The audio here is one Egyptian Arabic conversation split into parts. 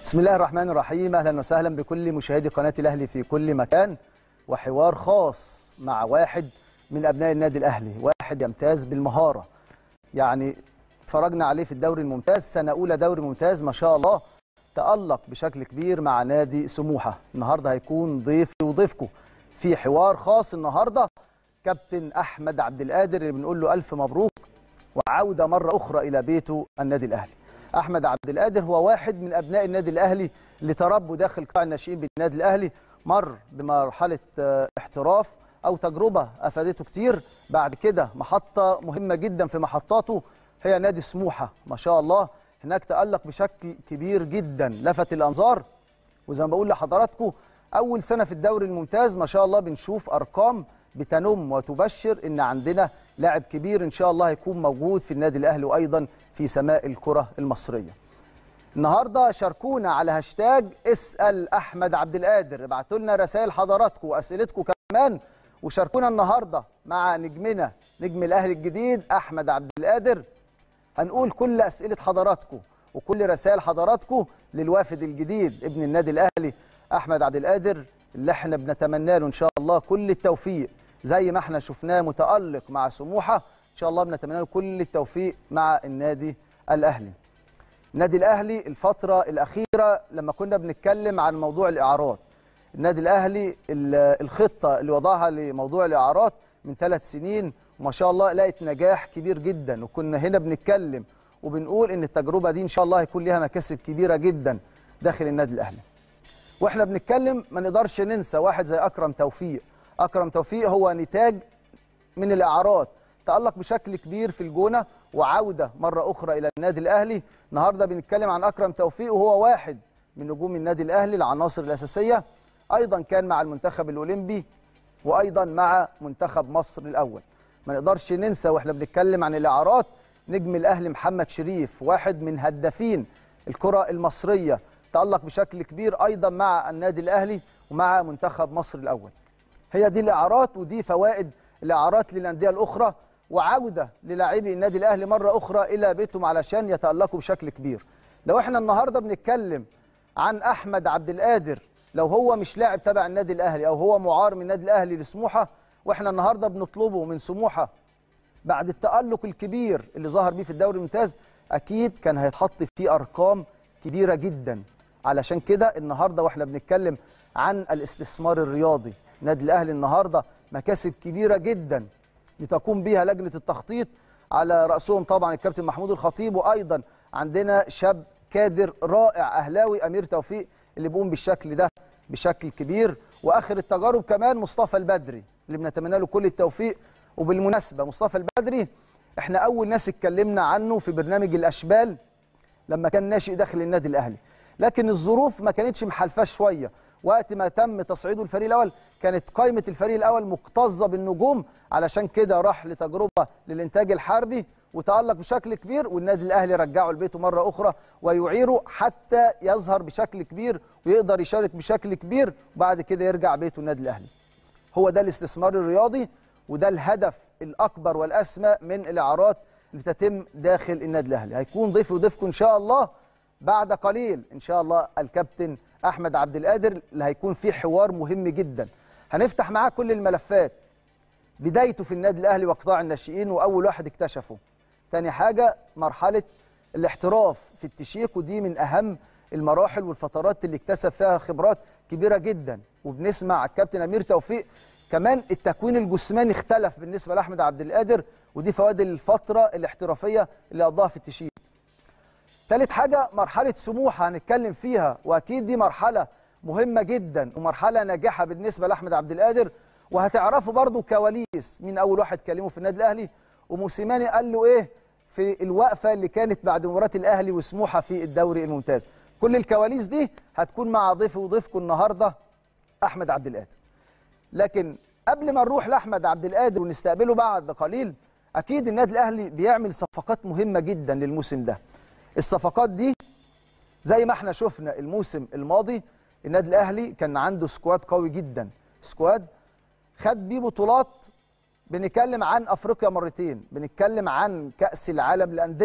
بسم الله الرحمن الرحيم اهلا وسهلا بكل مشاهدي قناه الاهلي في كل مكان وحوار خاص مع واحد من ابناء النادي الاهلي واحد يمتاز بالمهاره يعني اتفرجنا عليه في الدوري الممتاز سنه اولى دوري ممتاز ما شاء الله تالق بشكل كبير مع نادي سموحه النهارده هيكون ضيفي وضيفكم في حوار خاص النهارده كابتن احمد عبد القادر اللي بنقول له الف مبروك وعوده مره اخرى الى بيته النادي الاهلي احمد عبد القادر هو واحد من ابناء النادي الاهلي اللي تربوا داخل قطاع الناشئين بالنادي الاهلي مر بمرحله احتراف او تجربه افادته كتير بعد كده محطه مهمه جدا في محطاته هي نادي سموحه ما شاء الله هناك تالق بشكل كبير جدا لفت الانظار وزي ما بقول لحضراتكم اول سنه في الدوري الممتاز ما شاء الله بنشوف ارقام بتنم وتبشر ان عندنا لاعب كبير ان شاء الله هيكون موجود في النادي الاهلي وايضا في سماء الكره المصريه. النهارده شاركونا على هاشتاج اسال احمد عبد القادر ابعتوا لنا رسائل حضراتكم واسئلتكم كمان وشاركونا النهارده مع نجمنا نجم الاهلي الجديد احمد عبد القادر هنقول كل اسئله حضراتكم وكل رسائل حضراتكم للوافد الجديد ابن النادي الاهلي احمد عبد القادر اللي احنا بنتمنى له ان شاء الله كل التوفيق زي ما احنا شفناه متالق مع سموحه ان شاء الله بنتمنى له كل التوفيق مع النادي الاهلي. النادي الاهلي الفتره الاخيره لما كنا بنتكلم عن موضوع الاعارات النادي الاهلي الخطه اللي وضعها لموضوع الاعارات من ثلاث سنين وما شاء الله لقت نجاح كبير جدا وكنا هنا بنتكلم وبنقول ان التجربه دي ان شاء الله هيكون ليها مكاسب كبيره جدا داخل النادي الاهلي. واحنا بنتكلم ما نقدرش ننسى واحد زي اكرم توفيق اكرم توفيق هو نتاج من الاعارات تالق بشكل كبير في الجونه وعوده مره اخرى الى النادي الاهلي النهارده بنتكلم عن اكرم توفيق وهو واحد من نجوم النادي الاهلي العناصر الاساسيه ايضا كان مع المنتخب الاولمبي وايضا مع منتخب مصر الاول ما نقدرش ننسى واحنا بنتكلم عن الاعارات نجم الاهلي محمد شريف واحد من هدافين الكره المصريه تالق بشكل كبير ايضا مع النادي الاهلي ومع منتخب مصر الاول هي دي الاعارات ودي فوائد الاعارات للانديه الاخرى وعوده للاعبي النادي الاهلي مره اخرى الى بيتهم علشان يتالقوا بشكل كبير لو احنا النهارده بنتكلم عن احمد عبد القادر لو هو مش لاعب تبع النادي الاهلي او هو معار من النادي الاهلي لسموحه واحنا النهارده بنطلبه من سموحه بعد التالق الكبير اللي ظهر بيه في الدوري الممتاز اكيد كان هيتحط فيه ارقام كبيره جدا علشان كده النهارده واحنا بنتكلم عن الاستثمار الرياضي النادي الاهلي النهارده مكاسب كبيره جدا لتقوم بها لجنه التخطيط على راسهم طبعا الكابتن محمود الخطيب وايضا عندنا شاب كادر رائع اهلاوي امير توفيق اللي بيقوم بالشكل ده بشكل كبير واخر التجارب كمان مصطفى البدري اللي بنتمنى له كل التوفيق وبالمناسبه مصطفى البدري احنا اول ناس اتكلمنا عنه في برنامج الاشبال لما كان ناشئ داخل النادي الاهلي لكن الظروف ما كانتش محالفاه شويه وقت ما تم تصعيده الفريق الاول كانت قائمه الفريق الاول مكتظه بالنجوم علشان كده راح لتجربه للانتاج الحربي وتالق بشكل كبير والنادي الاهلي رجعه لبيته مره اخرى ويعيره حتى يظهر بشكل كبير ويقدر يشارك بشكل كبير وبعد كده يرجع بيته النادي الاهلي هو ده الاستثمار الرياضي وده الهدف الاكبر والاسمى من الاعارات اللي تتم داخل النادي الاهلي هيكون ضيفي وضيفكم ان شاء الله بعد قليل ان شاء الله الكابتن احمد عبد القادر اللي هيكون فيه حوار مهم جدا هنفتح معاه كل الملفات بدايته في النادي الاهلي وقطاع الناشئين واول واحد اكتشفه تاني حاجه مرحله الاحتراف في التشيك ودي من اهم المراحل والفترات اللي اكتسب فيها خبرات كبيره جدا وبنسمع الكابتن امير توفيق كمان التكوين الجسماني اختلف بالنسبه لاحمد عبد القادر ودي فوائد الفتره الاحترافيه اللي قضاها في التشيك ثالث حاجة مرحلة سموحة هنتكلم فيها وأكيد دي مرحلة مهمة جدا ومرحلة ناجحة بالنسبة لأحمد عبد القادر وهتعرفوا برضو كواليس مين أول واحد كلمه في النادي الأهلي وموسيماني قال له إيه في الوقفة اللي كانت بعد مباراة الأهلي وسموحة في الدوري الممتاز كل الكواليس دي هتكون مع ضيفي وضيفكم النهاردة أحمد عبد القادر لكن قبل ما نروح لأحمد عبد القادر ونستقبله بعد قليل أكيد النادي الأهلي بيعمل صفقات مهمة جدا للموسم ده الصفقات دي زي ما احنا شفنا الموسم الماضي النادي الاهلي كان عنده سكواد قوي جدا سكواد خد بيه بطولات بنتكلم عن افريقيا مرتين بنتكلم عن كاس العالم للانديه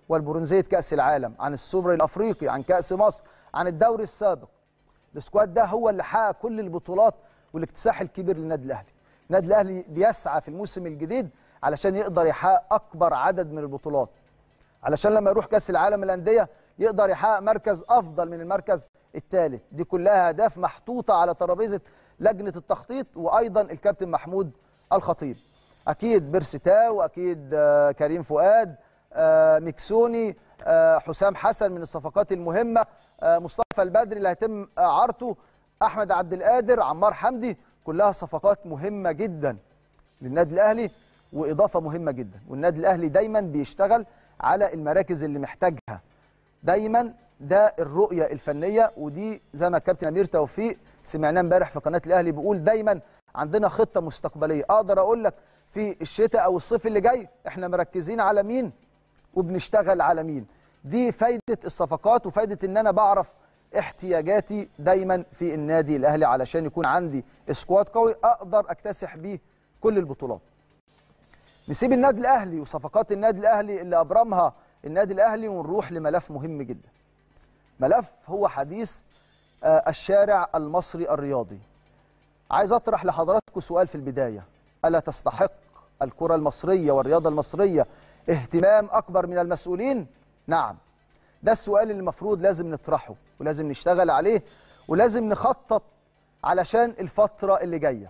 والبرونزيه كاس العالم عن السوبر الافريقي عن كاس مصر عن الدوري السابق السكواد ده هو اللي حقق كل البطولات والاكتساح الكبير للنادي الاهلي النادي الاهلي بيسعى في الموسم الجديد علشان يقدر يحقق اكبر عدد من البطولات علشان لما يروح كاس العالم للانديه يقدر يحقق مركز افضل من المركز الثالث دي كلها اهداف محطوطه على ترابيزه لجنه التخطيط وايضا الكابتن محمود الخطيب اكيد بيرسيتا واكيد آه، كريم فؤاد آه، ميكسوني آه، حسام حسن من الصفقات المهمه آه، مصطفى البدري اللي هيتم اعارته احمد عبد القادر عمار حمدي كلها صفقات مهمه جدا للنادي الاهلي واضافه مهمه جدا والنادي الاهلي دايما بيشتغل على المراكز اللي محتاجها دايما ده الرؤيه الفنيه ودي زي ما الكابتن امير توفيق سمعناه امبارح في قناه الاهلي بيقول دايما عندنا خطه مستقبليه اقدر اقول لك في الشتاء او الصيف اللي جاي احنا مركزين على مين وبنشتغل على مين دي فايده الصفقات وفايده ان انا بعرف احتياجاتي دايما في النادي الاهلي علشان يكون عندي سكواد قوي اقدر اكتسح بيه كل البطولات نسيب النادي الاهلي وصفقات النادي الاهلي اللي ابرمها النادي الاهلي ونروح لملف مهم جدا ملف هو حديث آه، الشارع المصري الرياضي عايز اطرح لحضراتكم سؤال في البدايه الا تستحق الكره المصريه والرياضه المصريه اهتمام اكبر من المسؤولين نعم ده السؤال اللي المفروض لازم نطرحه ولازم نشتغل عليه ولازم نخطط علشان الفتره اللي جايه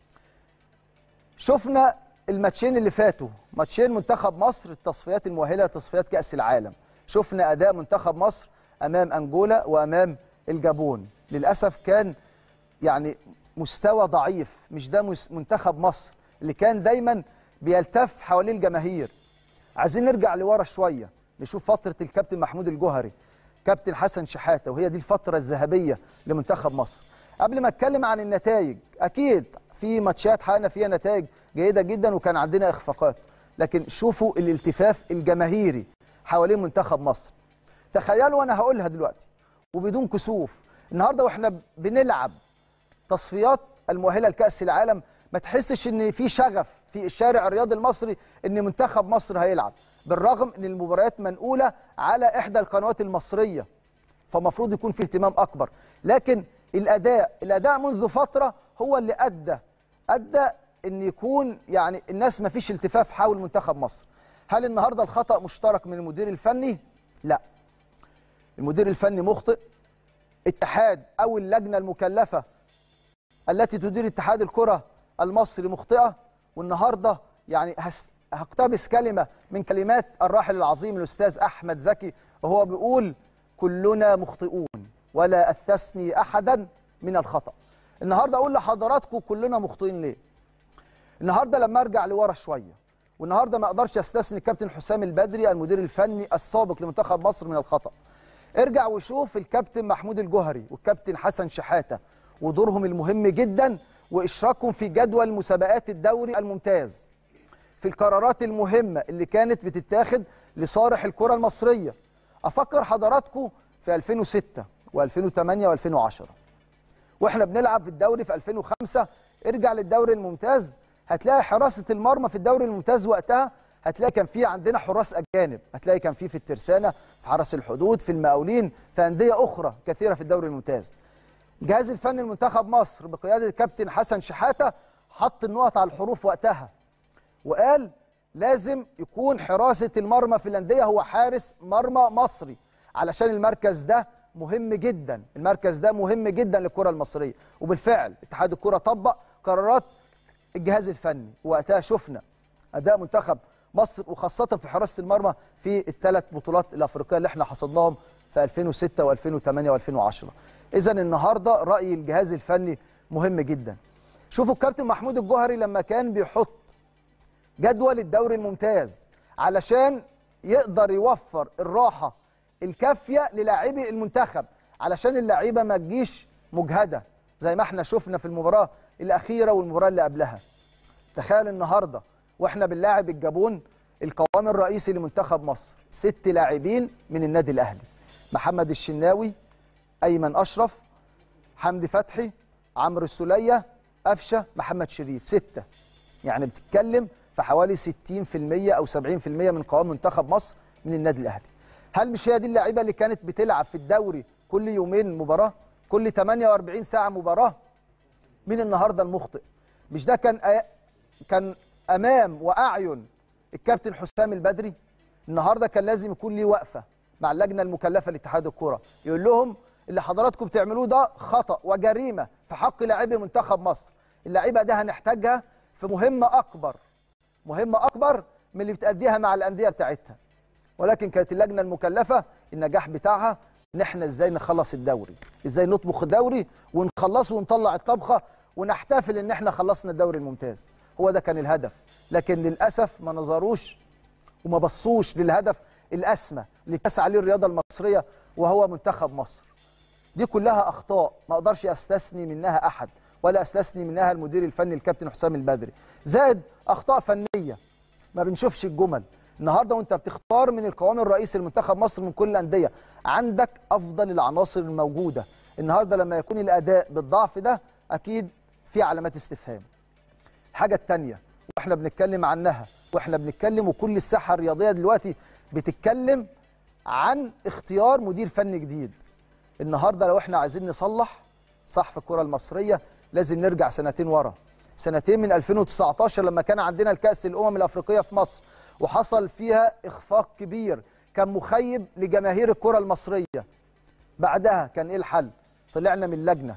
شفنا الماتشين اللي فاتوا ماتشين منتخب مصر التصفيات المؤهله لتصفيات كاس العالم شفنا اداء منتخب مصر امام انجولا وامام الجابون للاسف كان يعني مستوى ضعيف مش ده مس- منتخب مصر اللي كان دايما بيلتف حوالين الجماهير عايزين نرجع لورا شويه نشوف فتره الكابتن محمود الجوهري كابتن حسن شحاته وهي دي الفتره الذهبيه لمنتخب مصر قبل ما اتكلم عن النتائج اكيد في ماتشات حققنا فيها نتائج جيده جدا وكان عندنا اخفاقات لكن شوفوا الالتفاف الجماهيري حوالين منتخب مصر تخيلوا وانا هقولها دلوقتي وبدون كسوف النهارده واحنا بنلعب تصفيات المؤهله لكاس العالم ما تحسش ان في شغف في الشارع الرياضي المصري ان منتخب مصر هيلعب بالرغم ان المباريات منقوله على احدى القنوات المصريه فمفروض يكون في اهتمام اكبر لكن الاداء الاداء منذ فتره هو اللي ادى ادى ان يكون يعني الناس ما فيش التفاف حول منتخب مصر هل النهارده الخطا مشترك من المدير الفني لا المدير الفني مخطئ اتحاد او اللجنه المكلفه التي تدير اتحاد الكره المصري مخطئه والنهارده يعني هس- هقتبس كلمه من كلمات الراحل العظيم الاستاذ احمد زكي وهو بيقول كلنا مخطئون ولا استثني احدا من الخطا النهارده اقول لحضراتكم كلنا مخطئين ليه النهارده لما ارجع لورا شويه والنهارده ما اقدرش استثني الكابتن حسام البدري المدير الفني السابق لمنتخب مصر من الخطا ارجع وشوف الكابتن محمود الجوهري والكابتن حسن شحاته ودورهم المهم جدا واشراكهم في جدول مسابقات الدوري الممتاز في القرارات المهمه اللي كانت بتتاخد لصالح الكره المصريه افكر حضراتكم في 2006 و2008 و2010 واحنا بنلعب في الدوري في 2005 ارجع للدوري الممتاز هتلاقي حراسه المرمى في الدوري الممتاز وقتها هتلاقي كان في عندنا حراس اجانب هتلاقي كان في في الترسانه في حرس الحدود في المقاولين في انديه اخرى كثيره في الدوري الممتاز الجهاز الفني لمنتخب مصر بقياده الكابتن حسن شحاته حط النقط على الحروف وقتها وقال لازم يكون حراسه المرمى في الانديه هو حارس مرمى مصري علشان المركز ده مهم جدا المركز ده مهم جدا للكره المصريه وبالفعل اتحاد الكره طبق قرارات الجهاز الفني وقتها شفنا اداء منتخب مصر وخاصه في حراسه المرمى في الثلاث بطولات الافريقيه اللي احنا حصدناهم في 2006 و2008 و2010 اذا النهارده راي الجهاز الفني مهم جدا شوفوا الكابتن محمود الجوهري لما كان بيحط جدول الدوري الممتاز علشان يقدر يوفر الراحه الكافيه للاعبي المنتخب علشان اللعيبه ما تجيش مجهده زي ما احنا شفنا في المباراه الاخيره والمباراه اللي قبلها تخيل النهارده واحنا بنلاعب الجابون القوام الرئيسي لمنتخب مصر ست لاعبين من النادي الاهلي محمد الشناوي ايمن اشرف حمدي فتحي عمرو السوليه قفشه محمد شريف سته يعني بتتكلم في حوالي 60% او 70% من قوام منتخب مصر من النادي الاهلي هل مش هي دي اللعيبه اللي كانت بتلعب في الدوري كل يومين مباراه كل 48 ساعه مباراه مين النهارده المخطئ مش ده كان أ... كان امام واعين الكابتن حسام البدري النهارده كان لازم يكون ليه وقفه مع اللجنه المكلفه لاتحاد الكره يقول لهم اللي حضراتكم بتعملوه ده خطا وجريمه في حق لاعبي منتخب مصر اللعيبه ده هنحتاجها في مهمه اكبر مهمه اكبر من اللي بتأديها مع الانديه بتاعتها ولكن كانت اللجنه المكلفه النجاح بتاعها ان احنا ازاي نخلص الدوري ازاي نطبخ الدوري ونخلصه ونطلع الطبخه ونحتفل ان احنا خلصنا الدوري الممتاز هو ده كان الهدف لكن للاسف ما نظروش وما بصوش للهدف الاسمى اللي تسعى عليه الرياضه المصريه وهو منتخب مصر دي كلها اخطاء ما اقدرش استثني منها احد ولا استثني منها المدير الفني الكابتن حسام البدري زائد اخطاء فنيه ما بنشوفش الجمل النهارده وانت بتختار من القوام الرئيسي لمنتخب مصر من كل الانديه عندك افضل العناصر الموجوده النهارده لما يكون الاداء بالضعف ده اكيد في علامات استفهام الحاجه الثانيه واحنا بنتكلم عنها واحنا بنتكلم وكل الساحه الرياضيه دلوقتي بتتكلم عن اختيار مدير فني جديد النهارده لو احنا عايزين نصلح صح في الكره المصريه لازم نرجع سنتين ورا سنتين من 2019 لما كان عندنا الكأس الأمم الأفريقية في مصر وحصل فيها إخفاق كبير كان مخيب لجماهير الكرة المصرية بعدها كان إيه الحل؟ طلعنا من لجنة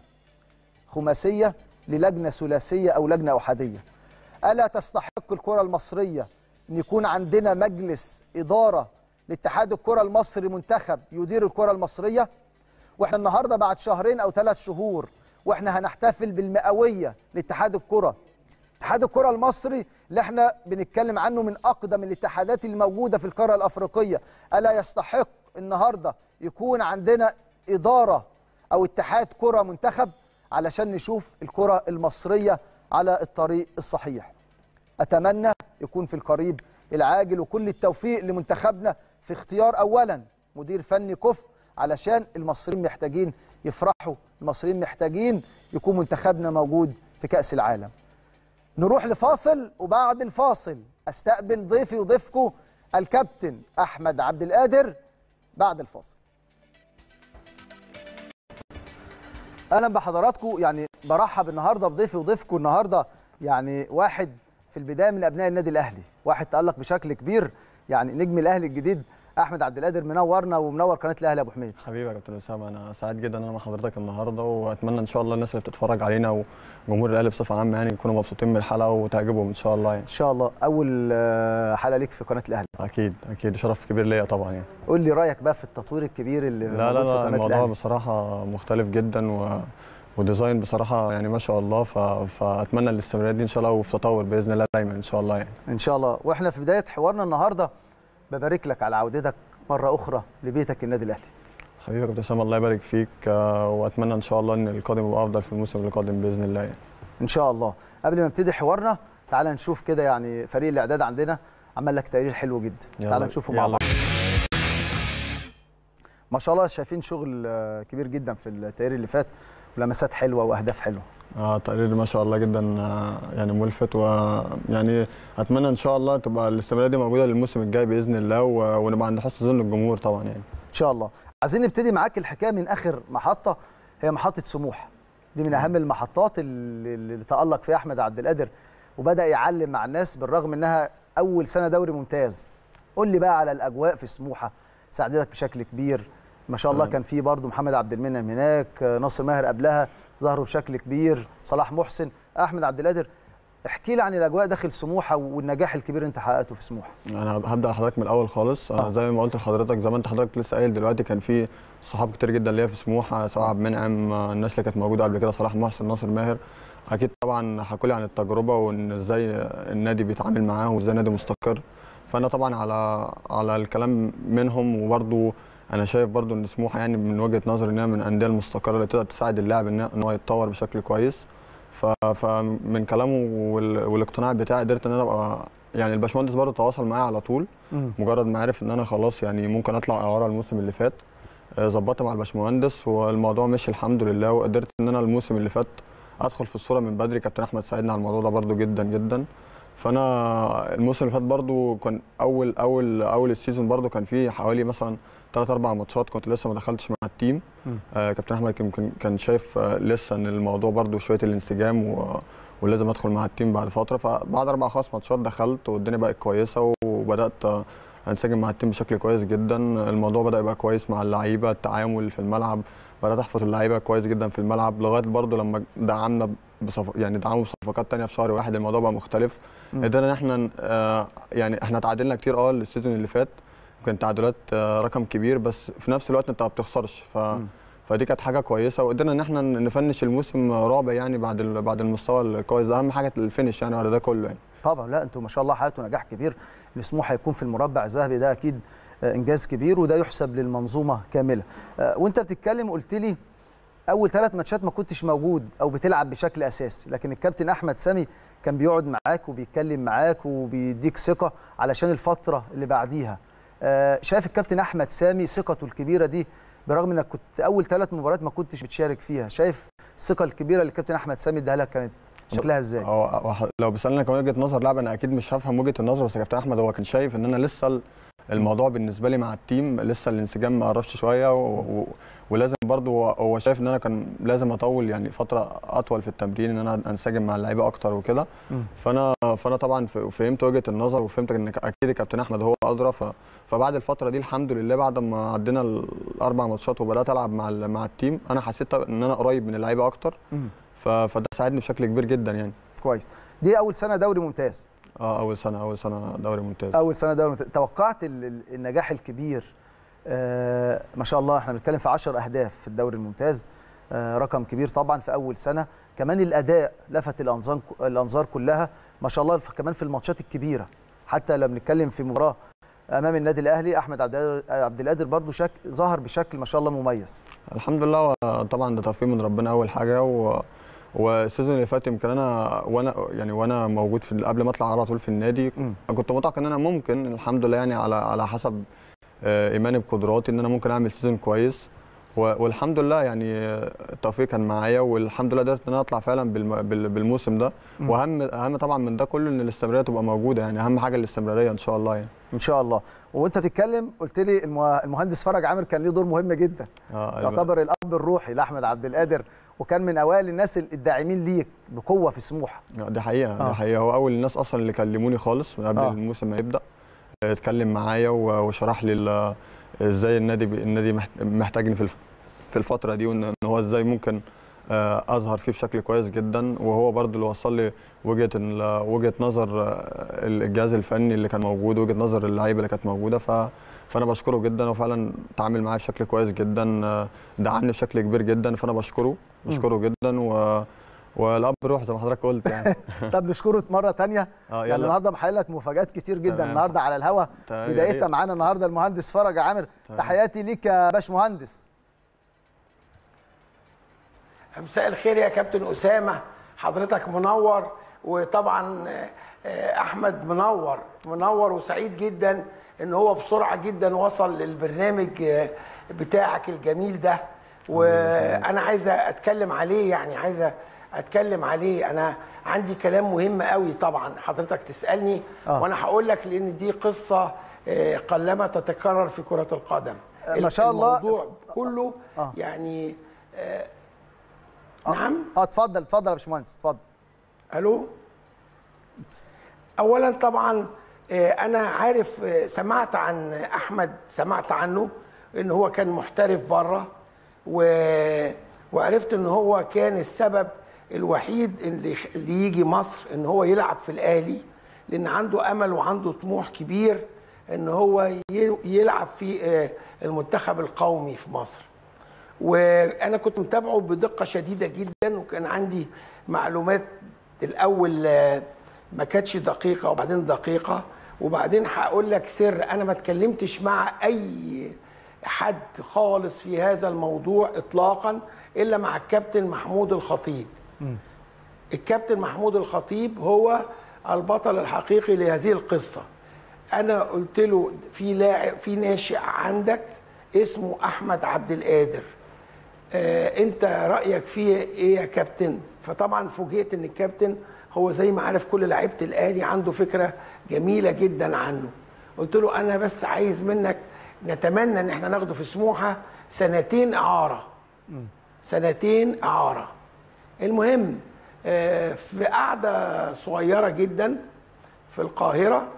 خماسية للجنة ثلاثية أو لجنة أحادية ألا تستحق الكرة المصرية أن يكون عندنا مجلس إدارة لاتحاد الكرة المصري منتخب يدير الكرة المصرية واحنا النهاردة بعد شهرين أو ثلاث شهور واحنا هنحتفل بالمئويه لاتحاد الكره اتحاد الكره المصري اللي احنا بنتكلم عنه من اقدم الاتحادات الموجوده في القاره الافريقيه الا يستحق النهارده يكون عندنا اداره او اتحاد كره منتخب علشان نشوف الكره المصريه على الطريق الصحيح اتمنى يكون في القريب العاجل وكل التوفيق لمنتخبنا في اختيار اولا مدير فني كفء علشان المصريين محتاجين يفرحوا المصريين محتاجين يكون منتخبنا موجود في كأس العالم نروح لفاصل وبعد الفاصل استقبل ضيفي وضيفكم الكابتن احمد عبد القادر بعد الفاصل اهلا بحضراتكم يعني برحب النهارده بضيفي وضيفكم النهارده يعني واحد في البدايه من ابناء النادي الاهلي واحد تالق بشكل كبير يعني نجم الاهلي الجديد احمد عبد القادر منورنا ومنور قناه الاهلي يا ابو حميد حبيبي يا كابتن اسامه انا سعيد جدا ان انا مع حضرتك النهارده واتمنى ان شاء الله الناس اللي بتتفرج علينا وجمهور الاهلي بصفه عامه يعني يكونوا مبسوطين من الحلقه وتعجبهم ان شاء الله يعني ان شاء الله اول حلقه ليك في قناه الاهلي اكيد اكيد شرف كبير ليا طبعا يعني قول لي رايك بقى في التطوير الكبير اللي لا لا لا الموضوع بصراحه مختلف جدا و... وديزاين بصراحه يعني ما شاء الله ف... فاتمنى الاستمراريه دي ان شاء الله وفي تطور باذن الله دايما ان شاء الله يعني ان شاء الله واحنا في بدايه حوارنا النهارده ببارك لك على عودتك مره اخرى لبيتك النادي الاهلي حبيبي يا كابتن اسامه الله يبارك فيك واتمنى ان شاء الله ان القادم يبقى افضل في الموسم القادم باذن الله يعني. ان شاء الله قبل ما نبتدي حوارنا تعال نشوف كده يعني فريق الاعداد عندنا عمل لك تقرير حلو جدا تعال نشوفه مع بعض ما شاء الله شايفين شغل كبير جدا في التقرير اللي فات ولمسات حلوه واهداف حلوه اه تقرير ما شاء الله جدا يعني ملفت ويعني اتمنى ان شاء الله تبقى الاستمراريه دي موجوده للموسم الجاي باذن الله ونبقى عند حسن ظن الجمهور طبعا يعني ان شاء الله عايزين نبتدي معاك الحكايه من اخر محطه هي محطه سموحه دي من اهم المحطات اللي, اللي تالق فيها احمد عبد القادر وبدا يعلم مع الناس بالرغم انها اول سنه دوري ممتاز قول لي بقى على الاجواء في سموحه ساعدتك بشكل كبير ما شاء الله كان في برضه محمد عبد المنعم هناك ناصر ماهر قبلها ظهروا بشكل كبير صلاح محسن احمد عبد القادر احكي لي عن الاجواء داخل سموحه والنجاح الكبير اللي انت حققته في سموحه انا هبدا حضرتك من الاول خالص آه. زي ما قلت لحضرتك زي ما انت حضرتك لسه قايل دلوقتي كان في صحاب كتير جدا ليا في سموحه سواء عبد المنعم الناس اللي كانت موجوده قبل كده صلاح محسن ناصر ماهر اكيد طبعا حكوا لي عن التجربه وان ازاي النادي بيتعامل معاه وازاي النادي مستقر فانا طبعا على على الكلام منهم وبرده انا شايف برضو ان سموحه يعني من وجهه نظري انها من الانديه المستقره اللي تقدر تساعد اللاعب ان هو يتطور بشكل كويس فمن كلامه والاقتناع بتاعي قدرت ان انا ابقى يعني الباشمهندس برضه تواصل معايا على طول م. مجرد ما عرف ان انا خلاص يعني ممكن اطلع اعاره الموسم اللي فات ظبطت مع الباشمهندس والموضوع مشي الحمد لله وقدرت ان انا الموسم اللي فات ادخل في الصوره من بدري كابتن احمد ساعدني على الموضوع ده برضه جدا جدا فانا الموسم اللي فات برضو كان اول اول اول السيزون برضو كان فيه حوالي مثلا ثلاث اربع ماتشات كنت لسه ما دخلتش مع التيم مم. آه كابتن احمد يمكن كان شايف آه لسه ان الموضوع برضو شويه الانسجام و ولازم ادخل مع التيم بعد فتره فبعد اربع خمس ماتشات دخلت والدنيا بقت كويسه وبدات آه، انسجم مع التيم بشكل كويس جدا الموضوع بدا يبقى كويس مع اللعيبه التعامل في الملعب بدات احفظ اللعيبه كويس جدا في الملعب لغايه برضو لما دعمنا بصف... يعني دعموا بصفقات تانية في شهر واحد الموضوع بقى مختلف مم. قدرنا ان احنا آه، يعني احنا تعادلنا كتير اه السيزون اللي فات كان تعادلات آه، رقم كبير بس في نفس الوقت انت ما بتخسرش ف... مم. فدي كانت حاجه كويسه وقدرنا ان احنا نفنش الموسم رابع يعني بعد ال... بعد المستوى الكويس ده اهم حاجه الفينش يعني بعد ده كله يعني طبعا لا انتوا ما شاء الله حققتوا نجاح كبير لسموحه هيكون في المربع الذهبي ده اكيد آه، انجاز كبير وده يحسب للمنظومه كامله آه، وانت بتتكلم قلت لي اول ثلاث ماتشات ما كنتش موجود او بتلعب بشكل اساسي لكن الكابتن احمد سامي كان بيقعد معاك وبيتكلم معاك وبيديك ثقه علشان الفتره اللي بعديها آه، شايف الكابتن احمد سامي ثقته الكبيره دي برغم انك كنت اول ثلاث مباريات ما كنتش بتشارك فيها شايف الثقه الكبيره اللي الكابتن احمد سامي اداها لك كانت شكلها ازاي أو أو لو بسالنا كمان وجهه نظر لاعب انا اكيد مش هفهم وجهه النظر بس كابتن احمد هو كان شايف ان انا لسه ال- الموضوع بالنسبه لي مع التيم لسه الانسجام ما قربش شويه و... و... ولازم برضو هو- هو شايف ان انا كان لازم اطول يعني فتره اطول في التمرين ان انا انسجم مع اللعيبه اكتر وكده مم. فانا فانا طبعا ف- فهمت وجهه النظر وفهمت ان اكيد الكابتن احمد هو ادرى ف... فبعد الفتره دي الحمد لله بعد ما عدينا الاربع ماتشات وبدات العب مع ال... مع التيم انا حسيت ان انا قريب من اللعيبه اكتر مم. ف... فده ساعدني بشكل كبير جدا يعني كويس دي اول سنه دوري ممتاز اه اول سنه اول سنه دوري ممتاز اول سنه دوري ممتاز توقعت ال- ال- النجاح الكبير آه ما شاء الله احنا بنتكلم في 10 اهداف في الدوري الممتاز آه رقم كبير طبعا في اول سنه كمان الاداء لفت الانظار الانظار كلها ما شاء الله ف- كمان في الماتشات الكبيره حتى لما بنتكلم في مباراه امام النادي الاهلي احمد عبد القادر- عبد القادر برضو شك ظهر بشكل ما شاء الله مميز الحمد لله و- طبعا ده توفيق من ربنا اول حاجه و... والسيزون اللي فات يمكن انا وانا يعني وانا موجود في قبل ما اطلع على طول في النادي مم. كنت متوقع ان انا ممكن الحمد لله يعني على على حسب آه، ايماني بقدراتي ان انا ممكن اعمل سيزون كويس و- والحمد لله يعني آه، التوفيق كان معايا والحمد لله قدرت ان انا اطلع فعلا بالم- بال- بالموسم ده مم. واهم اهم طبعا من ده كله ان الاستمراريه تبقى موجوده يعني اهم حاجه الاستمراريه ان شاء الله يعني ان شاء الله وانت بتتكلم قلت لي المه- المهندس فرج عامر كان ليه دور مهم جدا آه، يعتبر الاب الروحي لاحمد عبد القادر وكان من اوائل الناس الداعمين ليك بقوه في سموحه دي حقيقة آه. دي حقيقة هو أول الناس أصلا اللي كلموني خالص من قبل آه. آه. الموسم ما يبدأ آه، اتكلم معايا و- وشرح لي ال- ازاي النادي بي- النادي محت- محتاجني في الف- في الفترة دي وإن إن هو ازاي ممكن آه، أظهر فيه بشكل كويس جدا وهو برضو اللي وصل لي وجهة ال- وجهة نظر آه، الجهاز الفني اللي كان موجود وجهة نظر اللعيبة اللي كانت موجودة ف فانا بشكره جدا وفعلا تعامل معايا بشكل كويس جدا آه، دعمني بشكل كبير جدا فانا بشكره بشكره جدا و والاب روح زي ما حضرتك قلت يعني طب نشكره مره تانية اه يعني يلا النهارده محقق لك مفاجات كتير جدا تمام. النهارده على الهوا تمام، يا بدايتها ريت. معانا النهارده المهندس فرج عامر تمام. تحياتي ليك يا باشمهندس مساء الخير يا كابتن اسامه حضرتك منور وطبعا آه، آه، احمد منور منور وسعيد جدا ان هو بسرعه جدا وصل للبرنامج آه، بتاعك الجميل ده وانا عايزه اتكلم عليه يعني عايزه اتكلم عليه انا عندي كلام مهم قوي طبعا حضرتك تسالني آه. وانا هقول لك لان دي قصه آه، قلما تتكرر في كره القدم آه، ما شاء الله. الموضوع كله آه. يعني آه، نعم اه اتفضل اتفضل يا باشمهندس اتفضل الو اولا طبعا آه، انا عارف آه، سمعت عن احمد سمعت عنه ان هو كان محترف بره و... وعرفت ان هو كان السبب الوحيد اللي اللي يجي مصر ان هو يلعب في الاهلي لان عنده امل وعنده طموح كبير ان هو ي- يلعب في آه، المنتخب القومي في مصر وانا كنت متابعه بدقه شديده جدا وكان عندي معلومات الاول آه، ما كانتش دقيقه وبعدين دقيقه وبعدين هقول لك سر انا ما اتكلمتش مع اي حد خالص في هذا الموضوع اطلاقا الا مع الكابتن محمود الخطيب الكابتن محمود الخطيب هو البطل الحقيقي لهذه القصه انا قلت له في لاعب في ناشئ عندك اسمه احمد عبد القادر آه انت رايك فيه ايه يا كابتن فطبعا فوجئت ان الكابتن هو زي ما عارف كل لعيبه الاهلي عنده فكره جميله جدا عنه قلت له انا بس عايز منك نتمنى ان احنا ناخده في سموحه سنتين اعاره سنتين اعاره المهم آه، في قعده صغيره جدا في القاهره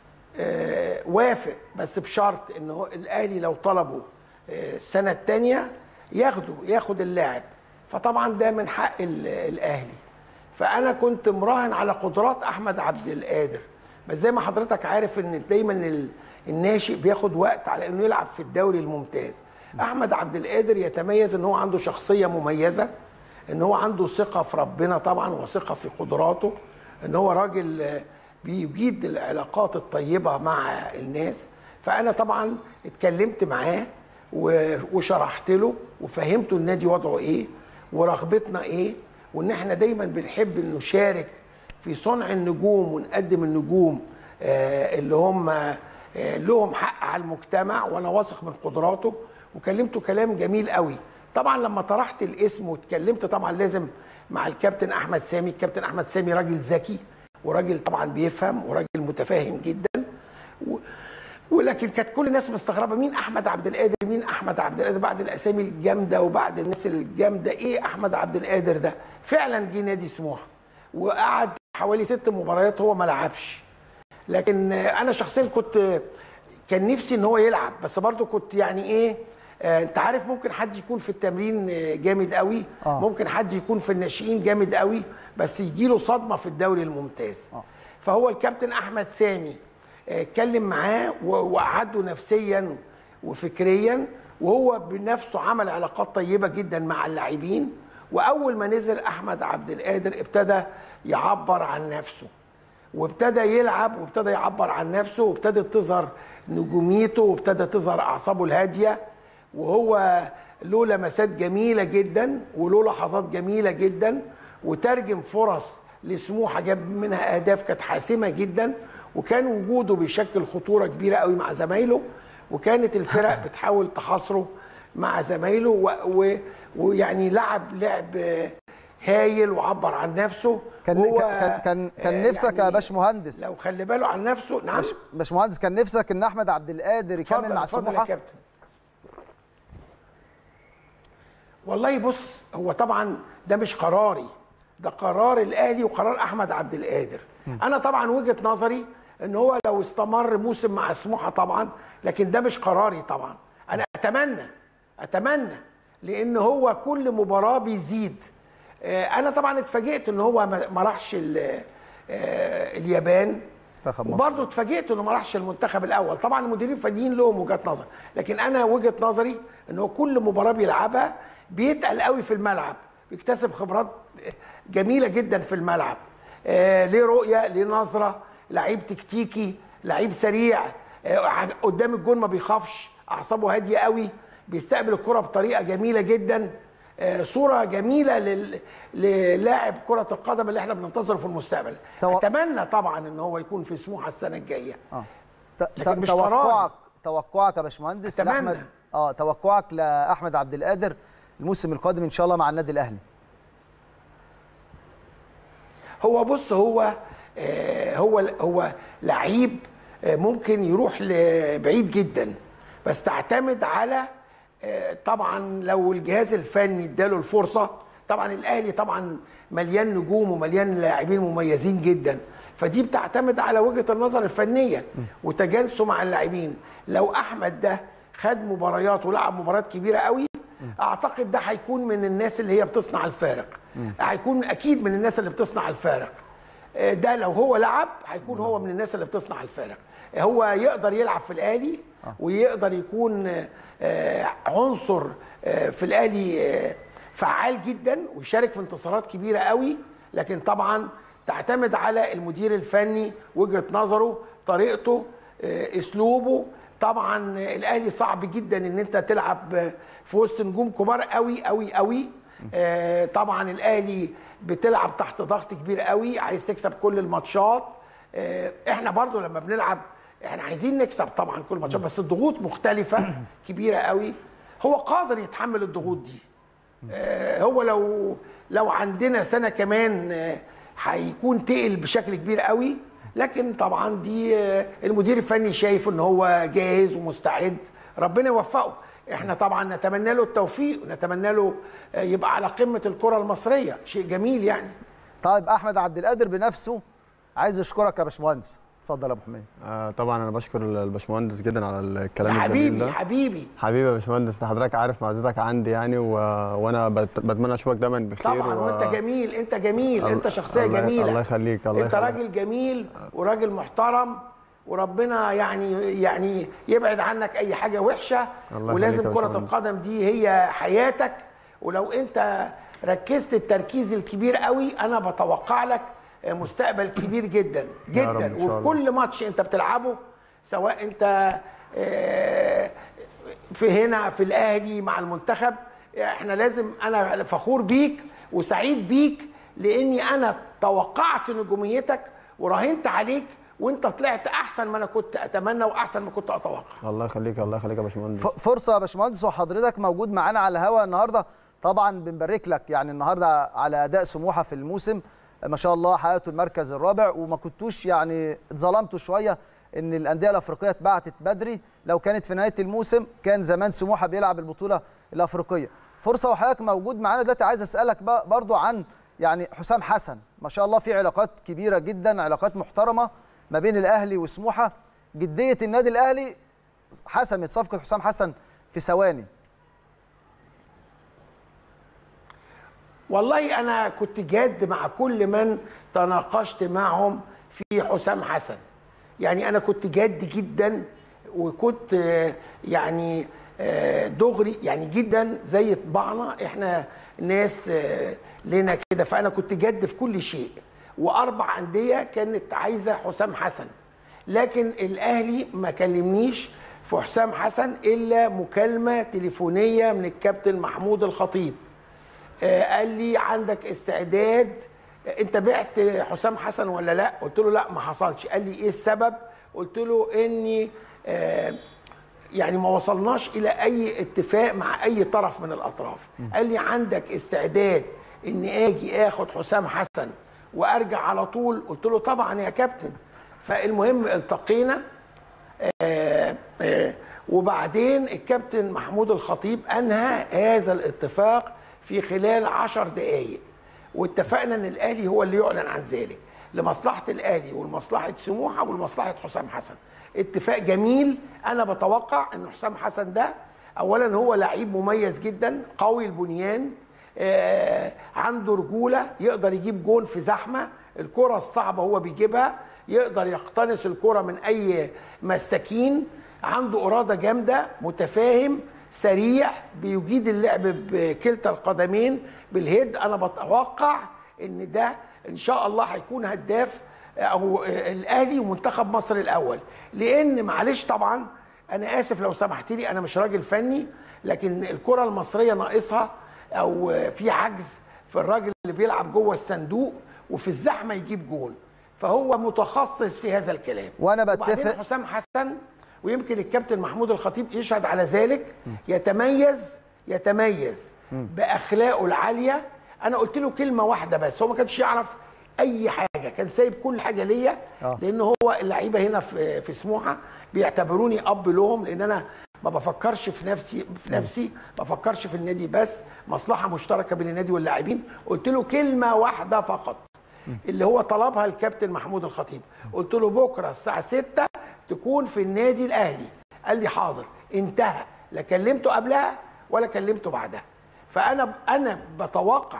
آه، وافق بس بشرط ان هو الاهلي لو طلبوا آه، السنه الثانيه ياخده ياخد اللاعب فطبعا ده من حق ال- الاهلي فانا كنت مراهن على قدرات احمد عبد القادر بس زي ما حضرتك عارف ان دايما ال- الناشئ بياخد وقت على انه يلعب في الدوري الممتاز احمد عبد القادر يتميز ان هو عنده شخصيه مميزه ان هو عنده ثقه في ربنا طبعا وثقه في قدراته ان هو راجل آه، بيجيد العلاقات الطيبه مع الناس فانا طبعا اتكلمت معاه و- وشرحت له وفهمته النادي وضعه ايه ورغبتنا ايه وان احنا دايما بنحب نشارك في صنع النجوم ونقدم النجوم آه، اللي هم آه، لهم حق على المجتمع وانا واثق من قدراته وكلمته كلام جميل قوي طبعا لما طرحت الاسم واتكلمت طبعا لازم مع الكابتن احمد سامي الكابتن احمد سامي راجل ذكي وراجل طبعا بيفهم وراجل متفاهم جدا و... ولكن كانت كل الناس مستغربه مين احمد عبد القادر مين احمد عبد القادر بعد الاسامي الجامده وبعد الناس الجامده ايه احمد عبد القادر ده فعلا جه نادي سموحه وقعد حوالي ست مباريات هو ما لعبش لكن انا شخصيا كنت كان نفسي ان هو يلعب بس برضو كنت يعني ايه آه، انت عارف ممكن حد يكون في التمرين آه، جامد قوي آه. ممكن حد يكون في الناشئين جامد قوي بس يجي له صدمه في الدوري الممتاز آه. فهو الكابتن احمد سامي آه، اتكلم معاه و- وقعده نفسيا وفكريا وهو بنفسه عمل علاقات طيبه جدا مع اللاعبين واول ما نزل احمد عبد القادر ابتدى يعبر عن نفسه وابتدى يلعب وابتدى يعبر عن نفسه وابتدت تظهر نجوميته وابتدى تظهر اعصابه الهاديه وهو له لمسات جميله جدا وله لحظات جميله جدا وترجم فرص لسموحه جاب منها اهداف كانت حاسمه جدا وكان وجوده بيشكل خطوره كبيره قوي مع زمايله وكانت الفرق بتحاول تحاصره مع زمايله و- و- ويعني لعب لعب آه، هايل وعبر عن نفسه كان هو، كان كان, كان آه، نفسك يا يعني باشمهندس لو خلي باله عن نفسه نعم باش- باشمهندس كان نفسك ان احمد عبد القادر يكمل اتفضل مع اتفضل يا سموحه كابتن والله بص هو طبعا ده مش قراري ده قرار الاهلي وقرار احمد عبد القادر انا طبعا وجهه نظري ان هو لو استمر موسم مع سموحه طبعا لكن ده مش قراري طبعا انا اتمنى اتمنى لان هو كل مباراه بيزيد آه، انا طبعا اتفاجئت ان هو ما ما راحش ال- آه، اليابان منتخب مصر. وبرضه اتفاجئت انه ما راحش المنتخب الاول طبعا المديرين الفنيين لهم وجهات نظر لكن انا وجهه نظري ان هو كل مباراه بيلعبها بيتقل قوي في الملعب بيكتسب خبرات جميله جدا في الملعب آه ليه رؤيه ليه نظره لعيب تكتيكي لعيب سريع آه قدام الجون ما بيخافش اعصابه هاديه قوي بيستقبل الكره بطريقه جميله جدا آه، صوره جميله لل- للاعب كره القدم اللي احنا بننتظره في المستقبل تو- اتمنى طبعا ان هو يكون في سموحه السنه الجايه اه ت- ت- لكن مش توقعك قراري. توقعك يا باشمهندس أتمنى. لاحمد اه توقعك لاحمد عبد القادر الموسم القادم ان شاء الله مع النادي الاهلي هو بص هو آه، هو هو لعيب آه، ممكن يروح لبعيد جدا بس تعتمد على آه، طبعا لو الجهاز الفني اداله الفرصه طبعا الاهلي طبعا مليان نجوم ومليان لاعبين مميزين جدا فدي بتعتمد على وجهه النظر الفنيه وتجانسه مع اللاعبين لو احمد ده خد مباريات ولعب مباريات كبيره قوي اعتقد ده هيكون من الناس اللي هي بتصنع الفارق هيكون اكيد من الناس اللي بتصنع الفارق آه، ده لو هو لعب هيكون هو من الناس اللي بتصنع الفارق هو يقدر يلعب في الاهلي ويقدر يكون آه، آه، عنصر آه، في الاهلي آه، فعال جدا ويشارك في انتصارات كبيره قوي لكن طبعا تعتمد على المدير الفني وجهه نظره طريقته آه، اسلوبه طبعا الاهلي صعب جدا ان انت تلعب في وسط نجوم كبار قوي قوي قوي آه، طبعا الاهلي بتلعب تحت ضغط كبير قوي عايز تكسب كل الماتشات آه، احنا برضو لما بنلعب احنا عايزين نكسب طبعا كل الماتشات بس الضغوط مختلفه كبيره قوي هو قادر يتحمل الضغوط دي آه، هو لو لو عندنا سنه كمان آه، هيكون تقل بشكل كبير قوي لكن طبعا دي آه، المدير الفني شايف ان هو جاهز ومستعد ربنا يوفقه احنا طبعا نتمنى له التوفيق ونتمنى له آه، يبقى على قمه الكره المصريه شيء جميل يعني طيب احمد عبد القادر بنفسه عايز يشكرك يا باشمهندس اتفضل يا ابو حميد آه طبعا انا بشكر الباشمهندس جدا على يا الكلام الجميل حبيبي ده حبيبي حبيبي يا باشمهندس حضرتك عارف معزتك عندي يعني و... وانا بت... بتمنى اشوفك دايما بخير طبعا و... وانت جميل انت جميل انت شخصيه الله- جميله الله يخليك الله انت يخليك. راجل جميل وراجل محترم وربنا يعني يعني يبعد عنك اي حاجه وحشه الله ولازم يخليك يا كره باشمهندس. القدم دي هي حياتك ولو انت ركزت التركيز الكبير قوي انا بتوقع لك مستقبل كبير جدا يا رب جدا إن شاء الله. وفي كل ماتش انت بتلعبه سواء انت آه، في هنا في الاهلي مع المنتخب احنا لازم انا فخور بيك وسعيد بيك لاني انا توقعت نجوميتك وراهنت عليك وانت طلعت احسن ما انا كنت اتمنى واحسن ما كنت اتوقع الله يخليك الله يخليك يا باشمهندس ف- فرصه يا باشمهندس وحضرتك موجود معانا على الهواء النهارده طبعا بنبارك لك يعني النهارده على اداء سموحه في الموسم ما شاء الله حققتوا المركز الرابع وما كنتوش يعني اتظلمتوا شويه ان الانديه الافريقيه اتبعتت بدري لو كانت في نهايه الموسم كان زمان سموحه بيلعب البطوله الافريقيه فرصه وحضرتك موجود معانا دلوقتي عايز اسالك بقى برضو عن يعني حسام حسن ما شاء الله في علاقات كبيره جدا علاقات محترمه ما بين الاهلي وسموحه جديه النادي الاهلي حسمت صفقه حسام حسن في ثواني والله انا كنت جاد مع كل من تناقشت معهم في حسام حسن يعني انا كنت جاد جدا وكنت آه، يعني آه، دغري يعني جدا زي طباعنا احنا ناس آه، لنا كده فانا كنت جد في كل شيء واربع انديه كانت عايزه حسام حسن لكن الاهلي ما كلمنيش في حسام حسن الا مكالمه تليفونيه من الكابتن محمود الخطيب آه، قال لي عندك استعداد آه، انت بعت حسام حسن ولا لا قلت له لا ما حصلش قال لي ايه السبب قلت له اني آه، يعني ما وصلناش الى اي اتفاق مع اي طرف من الاطراف قال لي عندك استعداد اني اجي اخد حسام حسن وارجع على طول قلت له طبعا يا كابتن فالمهم التقينا آه، آه، وبعدين الكابتن محمود الخطيب انهى هذا الاتفاق في خلال عشر دقائق واتفقنا ان الاهلي هو اللي يعلن عن ذلك لمصلحه الاهلي ولمصلحه سموحه ولمصلحه حسام حسن اتفاق جميل انا بتوقع ان حسام حسن ده اولا هو لعيب مميز جدا قوي البنيان آه، عنده رجوله يقدر يجيب جون في زحمه الكره الصعبه هو بيجيبها يقدر يقتنص الكره من اي مساكين عنده اراده جامده متفاهم سريع بيجيد اللعب بكلتا القدمين بالهيد انا بتوقع ان ده ان شاء الله هيكون هداف او الاهلي ومنتخب مصر الاول لان معلش طبعا انا اسف لو سمحت لي انا مش راجل فني لكن الكره المصريه ناقصها او في عجز في الراجل اللي بيلعب جوه الصندوق وفي الزحمه يجيب جون فهو متخصص في هذا الكلام وأنا وبعدين بتفق- حسام حسن ويمكن الكابتن محمود الخطيب يشهد على ذلك يتميز يتميز باخلاقه العاليه انا قلت له كلمه واحده بس هو ما كانش يعرف اي حاجه كان سايب كل حاجه ليا آه. لان هو اللعيبه هنا في في سموحه بيعتبروني اب لهم لان انا ما بفكرش في نفسي في نفسي ما بفكرش في النادي بس مصلحه مشتركه بين النادي واللاعبين قلت له كلمه واحده فقط اللي هو طلبها الكابتن محمود الخطيب قلت له بكره الساعه 6 تكون في النادي الاهلي قال لي حاضر انتهى لا كلمته قبلها ولا كلمته بعدها فانا انا بتوقع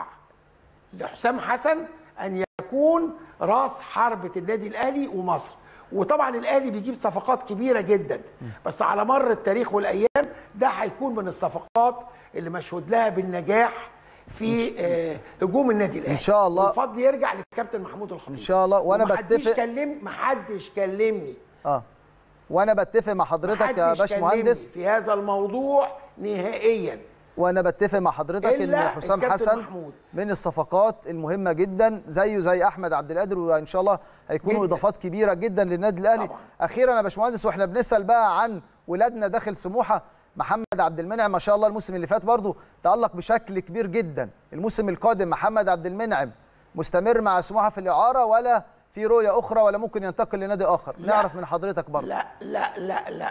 لحسام حسن ان يكون راس حربة النادي الاهلي ومصر وطبعا الاهلي بيجيب صفقات كبيره جدا بس على مر التاريخ والايام ده هيكون من الصفقات اللي مشهود لها بالنجاح في آه، هجوم النادي الاهلي إن شاء الله. الفضل يرجع للكابتن محمود الخطيب إن شاء الله، وأنا ومحدش بتفق- كلم محدش كلمني اه وانا بتفق مع حضرتك يا محدش باشمهندس كلمني في هذا الموضوع نهائيا وانا بتفق مع حضرتك ان إلا حسام الكابتن حسن محمود. من الصفقات المهمه جدا زيه زي احمد عبد القادر وان شاء الله هيكونوا جداً. اضافات كبيره جدا للنادي الاهلي طبعاً. اخيرا يا باشمهندس واحنا بنسال بقى عن ولادنا داخل سموحه محمد عبد المنعم ما شاء الله الموسم اللي فات برضه تالق بشكل كبير جدا الموسم القادم محمد عبد المنعم مستمر مع سموحه في الاعاره ولا في رؤيه اخرى ولا ممكن ينتقل لنادي اخر لا. نعرف من حضرتك برضه لا لا لا لا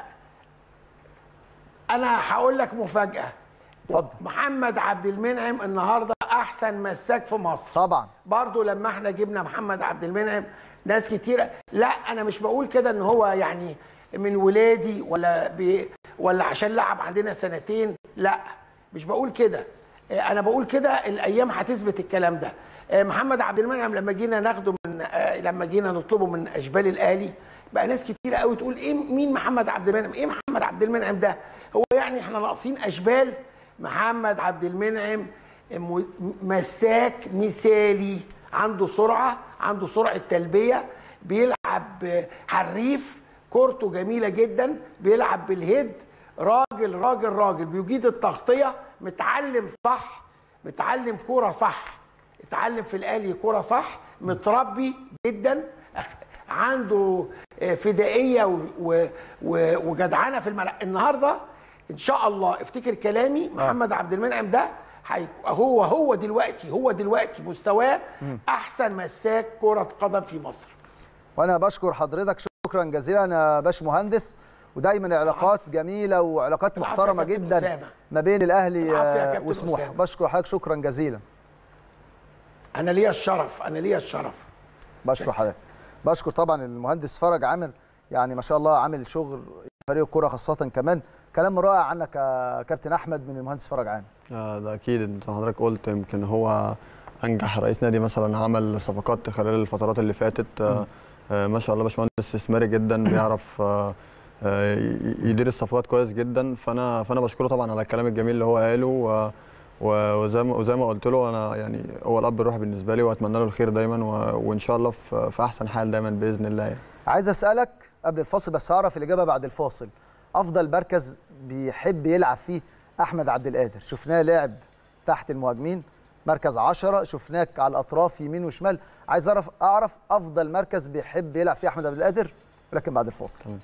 انا هقول لك مفاجاه اتفضل. محمد عبد المنعم النهارده احسن مساك في مصر طبعا برضو لما احنا جبنا محمد عبد المنعم ناس كتيرة لا انا مش بقول كده ان هو يعني من ولادي ولا بي ولا عشان لعب عندنا سنتين لا مش بقول كده اه، انا بقول كده الايام هتثبت الكلام ده اه، محمد عبد المنعم لما جينا ناخده من اه، لما جينا نطلبه من اشبال الاهلي بقى ناس كتيرة قوي تقول ايه مين محمد عبد المنعم ايه محمد عبد المنعم ده هو يعني احنا ناقصين اشبال محمد عبد المنعم م- مساك مثالي عنده سرعه عنده سرعه تلبيه بيلعب حريف كورته جميله جدا بيلعب بالهيد راجل راجل راجل بيجيد التغطيه متعلم صح متعلم كوره صح اتعلم في الاهلي كوره صح متربي جدا عنده فدائيه و- و- و- وجدعنه في الملعب النهارده ان شاء الله افتكر كلامي محمد عبد المنعم ده هي- هو هو دلوقتي هو دلوقتي مستواه احسن مساك كره قدم في مصر وانا بشكر حضرتك شكرا جزيلا يا باش مهندس ودايما علاقات جميله وعلاقات العفو يا محترمه كابتن جدا أسامة. ما بين الاهلي العفو يا آه، كابتن وسموحه أسامة. بشكر حضرتك شكرا جزيلا انا ليا الشرف انا ليا الشرف بشكر حضرتك بشكر طبعا المهندس فرج عامر يعني ما شاء الله عامل شغل فريق الكوره خاصه كمان كلام رائع عنك يا كابتن احمد من المهندس فرج عامر آه، ده اكيد انت حضرتك قلت يمكن هو انجح رئيس نادي مثلا عمل صفقات خلال الفترات اللي فاتت آه، آه، ما شاء الله باشمهندس استثماري جدا بيعرف آه، آه، ي- يدير الصفقات كويس جدا فانا فانا بشكره طبعا على الكلام الجميل اللي هو قاله و- و- وزي ما وزي ما قلت له انا يعني هو الاب الروحي بالنسبه لي واتمنى له الخير دايما و- وان شاء الله في في احسن حال دايما باذن الله يعني. عايز اسالك قبل الفاصل بس هعرف الاجابه بعد الفاصل افضل مركز بيحب يلعب فيه احمد عبد القادر شفناه لعب تحت المهاجمين مركز عشرة شفناك على الاطراف يمين وشمال عايز اعرف اعرف افضل مركز بيحب يلعب فيه احمد عبد القادر ولكن بعد الفاصل تمام.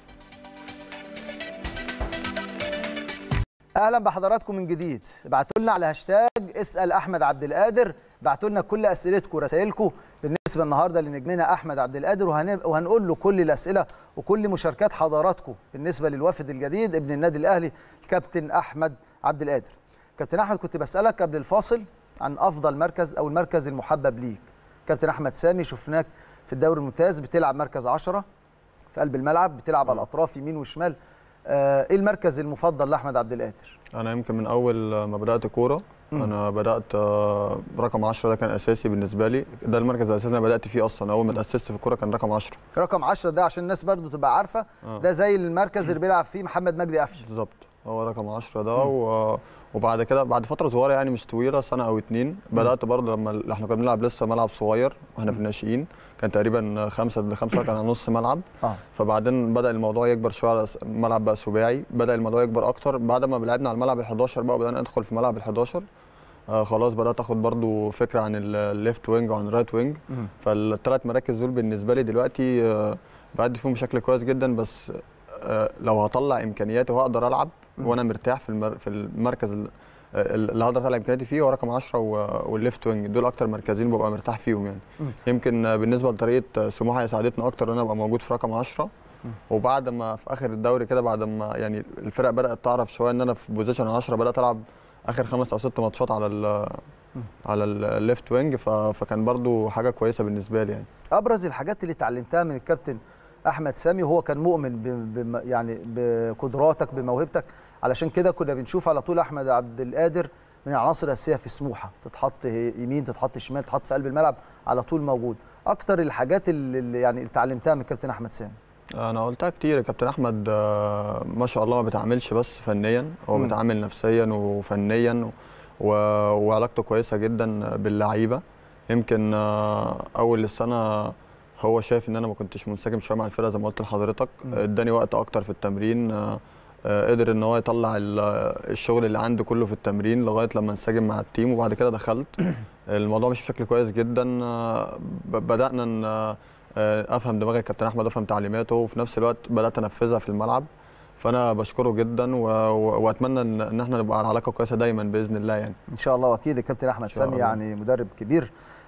اهلا بحضراتكم من جديد ابعتوا لنا على هاشتاج اسال احمد عبد القادر ابعتوا لنا كل اسئلتكم ورسائلكم بالنسبه النهارده لنجمنا احمد عبد القادر وهن... وهنقول له كل الاسئله وكل مشاركات حضراتكم بالنسبه للوافد الجديد ابن النادي الاهلي الكابتن احمد عبد القادر كابتن احمد كنت بسالك قبل الفاصل عن افضل مركز او المركز المحبب ليك كابتن احمد سامي شفناك في الدوري الممتاز بتلعب مركز عشرة في قلب الملعب بتلعب على الاطراف يمين وشمال آه، ايه المركز المفضل لاحمد عبد القادر انا يمكن من اول ما بدات كوره مم. انا بدات آه، رقم 10 ده كان اساسي بالنسبه لي ده المركز الاساسي اللي انا بدات فيه اصلا اول ما اتاسست في الكوره كان رقم 10 رقم 10 ده عشان الناس برضو تبقى عارفه آه. ده زي المركز اللي بيلعب فيه محمد مجدي قفشه بالظبط هو رقم 10 ده و... وبعد كده بعد فتره صغيره يعني مش طويله سنه او اتنين بدات برضه لما ال- احنا كنا بنلعب لسه ملعب صغير واحنا في الناشئين كان تقريبا خمسة ضد خمسة كان على نص ملعب اه فبعدين بدا الموضوع يكبر شويه على س- الملعب بقى سباعي بدا الموضوع يكبر اكتر بعد ما لعبنا على الملعب ال 11 بقى وبدانا ندخل في ملعب ال 11 آه خلاص بدات اخد برضو فكره عن الليفت وينج وعن الرايت وينج مم. فالثلاث مراكز دول بالنسبه لي دلوقتي آه بأدي فيهم بشكل كويس جدا بس آه لو هطلع امكانياتي وهقدر العب مم. وانا مرتاح في المر في المركز ال- آه، اللي هقدر اطلع امكانياتي فيه هو رقم 10 و- والليفت وينج دول اكتر مركزين ببقى مرتاح فيهم يعني مم. يمكن آه، بالنسبه لطريقه آه، سموحه هي ساعدتني اكتر ان انا ابقى موجود في رقم 10 وبعد ما في اخر الدوري كده بعد ما يعني الفرق بدات تعرف شويه ان انا في بوزيشن 10 بدات العب اخر خمس او ست ماتشات على ال على الليفت وينج ف- فكان برضو حاجه كويسه بالنسبه لي يعني ابرز الحاجات اللي اتعلمتها من الكابتن احمد سامي وهو كان مؤمن ب... ب... يعني بقدراتك بموهبتك علشان كده كنا بنشوف على طول احمد عبد القادر من العناصر الاساسيه في سموحه تتحط يمين تتحط شمال تتحط في قلب الملعب على طول موجود اكتر الحاجات اللي اللي يعني اللي اتعلمتها من الكابتن احمد سامي انا قلتها كتير كابتن احمد آه، ما شاء الله ما بيتعاملش بس فنيا هو مم. بيتعامل نفسيا وفنيا و... وعلاقته كويسه جدا باللعيبه يمكن آه، اول السنه هو شايف ان انا ما كنتش منسجم شويه مع الفرقه زي ما قلت لحضرتك مم. اداني وقت اكتر في التمرين آه، آه، قدر ان هو يطلع ال- الشغل اللي عنده كله في التمرين لغايه لما انسجم مع التيم وبعد كده دخلت الموضوع مش بشكل كويس جدا آه، ب- بدانا ن- آه، افهم دماغ الكابتن احمد افهم تعليماته وفي نفس الوقت بدات انفذها في الملعب فانا بشكره جدا و... و... واتمنى ان إن احنا نبقى على علاقه كويسه دايما باذن الله يعني ان شاء الله واكيد الكابتن احمد إن شاء سامي الله. يعني مدرب كبير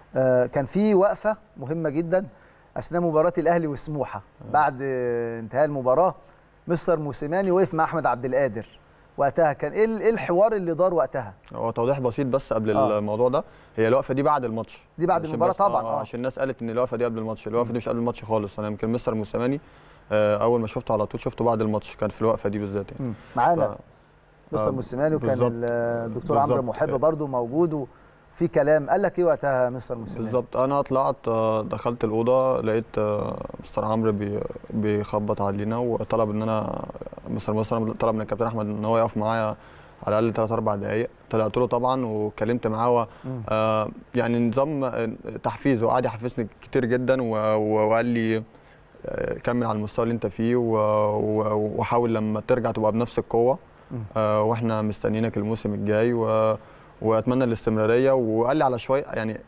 آه، كان في وقفه مهمه جدا اثناء مباراه الاهلي وسموحه بعد آه، انتهاء المباراه مستر موسيماني وقف مع احمد عبد القادر وقتها كان ايه ال- إيه الحوار اللي دار وقتها هو توضيح بسيط بس قبل آه. الموضوع ده هي الوقفه دي بعد الماتش دي بعد عشان المباراة بس- طبعاً، آه. آه. عشان الناس قالت ان الوقفه دي قبل الماتش الوقفه دي مش قبل الماتش خالص انا يمكن مستر موسيماني آه، اول ما شفته على طول شفته بعد الماتش كان في الوقفه دي بالذات يعني مم. معانا ف- مستر آه، موسيماني وكان بالظبط. ال- الدكتور عمرو بالظبط. محب برضو موجود وفي كلام قال لك ايه وقتها يا مستر موسيماني بالظبط انا طلعت آه، دخلت الاوضه لقيت آه، مستر عمرو بي- بيخبط علينا وطلب ان انا مستر مصر طلب من الكابتن احمد ان هو يقف معايا على الاقل 3 4 دقائق طلعت له طبعا واتكلمت معاه و- مم. آه، يعني نظام آه، تحفيز وقعد يحفزني كتير جدا و- و- وقال لي آه، كمل على المستوى اللي انت فيه و- و- وحاول لما ترجع تبقى بنفس القوه مم. آه، واحنا مستنيينك الموسم الجاي و... واتمنى الاستمراريه وقال لي على شويه يعني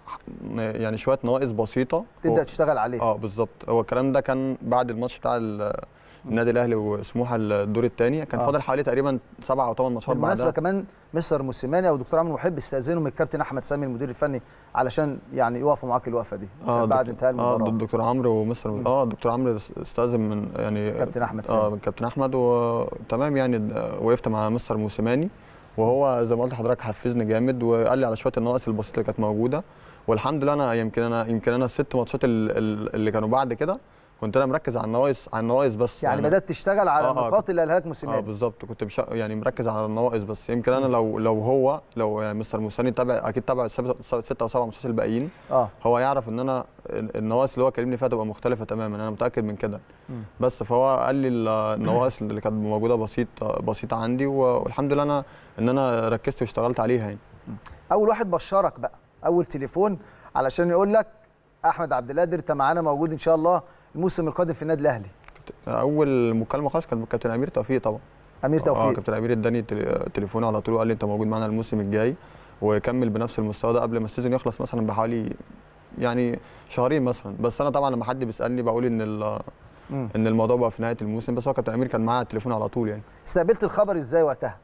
يعني شويه نواقص بسيطه تبدا هو- تشتغل عليه اه بالظبط هو الكلام ده كان بعد الماتش بتاع ال- النادي الاهلي وسموحه الدور الثاني كان آه. فاضل حوالي تقريبا سبعة او ثمان ماتشات بالمناسبه بعدها كمان مستر موسيماني او دكتور عمرو محب استاذنوا من الكابتن احمد سامي المدير الفني علشان يعني يقفوا معاك الوقفه دي اه بعد دكتور- انتهاء المباراه اه الدكتور عمرو ومستر مم. اه الدكتور عمرو استاذن من يعني كابتن احمد اه سامي من كابتن احمد وتمام يعني د- وقفت مع مستر موسيماني وهو زي ما قلت لحضرتك حفزني جامد وقال لي على شويه النواقص البسيطه اللي كانت موجوده والحمد لله انا يمكن انا يمكن انا الست ماتشات ال- ال- اللي كانوا بعد كده كنت انا مركز على النواقص على النواقص بس يعني بدات تشتغل على آه، آه، النقاط اللي قالها لك اه موسيماني بالظبط كنت مش يعني مركز على النواقص بس يمكن انا لو لو هو لو يعني مستر موساني تابع اكيد تابع السبع- ستة او سبع ماتشات الباقيين اه هو يعرف ان انا ال- النواقص اللي هو كلمني فيها تبقى مختلفه تماما انا متاكد من كده مم. بس فهو قال لي ال- النواقص اللي كانت موجوده بسيطه بسيطه عندي والحمد لله انا ان انا ركزت واشتغلت عليها يعني اول واحد بشرك بقى اول تليفون علشان يقول لك احمد عبد القادر انت معانا موجود ان شاء الله الموسم القادم في النادي الاهلي اول مكالمه خالص كانت كابتن امير توفيق طبعا امير اه توفيق كابتن امير اداني تل- تليفون على طول وقال لي انت موجود معانا الموسم الجاي وكمل بنفس المستوى ده قبل ما السيزون يخلص مثلا بحوالي يعني شهرين مثلا بس انا طبعا لما حد بيسالني بقول ان ال- مم. ان الموضوع بقى في نهايه الموسم بس هو كابتن امير كان معايا على التليفون على طول يعني استقبلت الخبر ازاي وقتها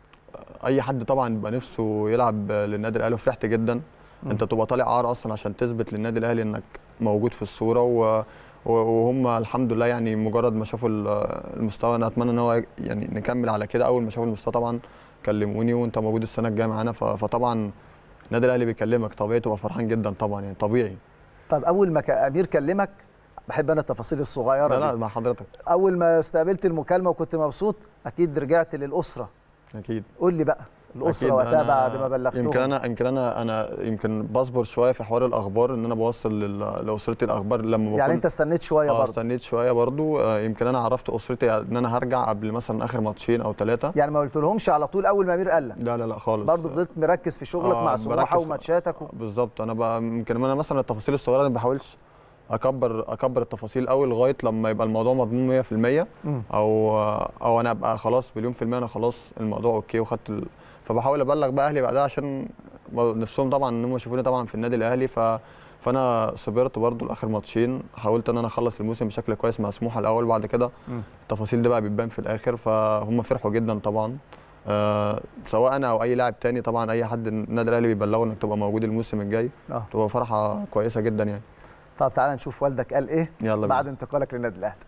اي حد طبعا بيبقى نفسه يلعب للنادي الاهلي وفرحت جدا مم. انت تبقى طالع عار اصلا عشان تثبت للنادي الاهلي انك موجود في الصوره و و- وهم الحمد لله يعني مجرد ما شافوا ال- المستوى انا اتمنى ان هو يعني نكمل على كده اول ما شافوا المستوى طبعا كلموني وانت موجود السنه الجايه معانا ف- فطبعا النادي الاهلي بيكلمك طبيعي تبقى فرحان جدا طبعا يعني طبيعي طب اول ما كا- امير كلمك بحب انا التفاصيل الصغيره لا لا دي. مع حضرتك اول ما استقبلت المكالمه وكنت مبسوط اكيد رجعت للاسره اكيد قول لي بقى الاسره أكيد وقتها أنا- بعد ما بلغتهم يمكن انا يمكن انا انا يمكن بصبر شويه في حوار الاخبار ان انا بوصل لل- لاسرتي الاخبار لما بكون يعني انت استنيت شويه اه برضه استنيت شويه برضو آه، يمكن انا عرفت اسرتي ان انا هرجع قبل مثلا اخر ماتشين او ثلاثه يعني ما قلت لهمش على طول اول ما امير قال لك لا لا لا خالص برضه فضلت مركز في شغلك آه، مع بركز سموحه في- وماتشاتك و... بالظبط انا بقى يمكن انا مثلا التفاصيل الصغيره دي ما بحاولش اكبر اكبر التفاصيل قوي لغايه لما يبقى الموضوع مضمون 100% مم. او او انا ابقى خلاص مليون في الميه انا خلاص الموضوع اوكي وخدت ال... فبحاول ابلغ بقى اهلي بعدها عشان نفسهم طبعا ان هم يشوفوني طبعا في النادي الاهلي ف فانا صبرت برضو لاخر ماتشين حاولت ان انا اخلص الموسم بشكل كويس مع سموحه الاول بعد كده مم. التفاصيل دي بقى بتبان في الاخر فهم فرحوا جدا طبعا آه سواء انا او اي لاعب تاني طبعا اي حد النادي الاهلي بيبلغه انك تبقى موجود الموسم الجاي اه تبقى فرحه كويسه جدا يعني طب تعالى نشوف والدك قال ايه يلا بعد بينا. انتقالك للنادي الاهلي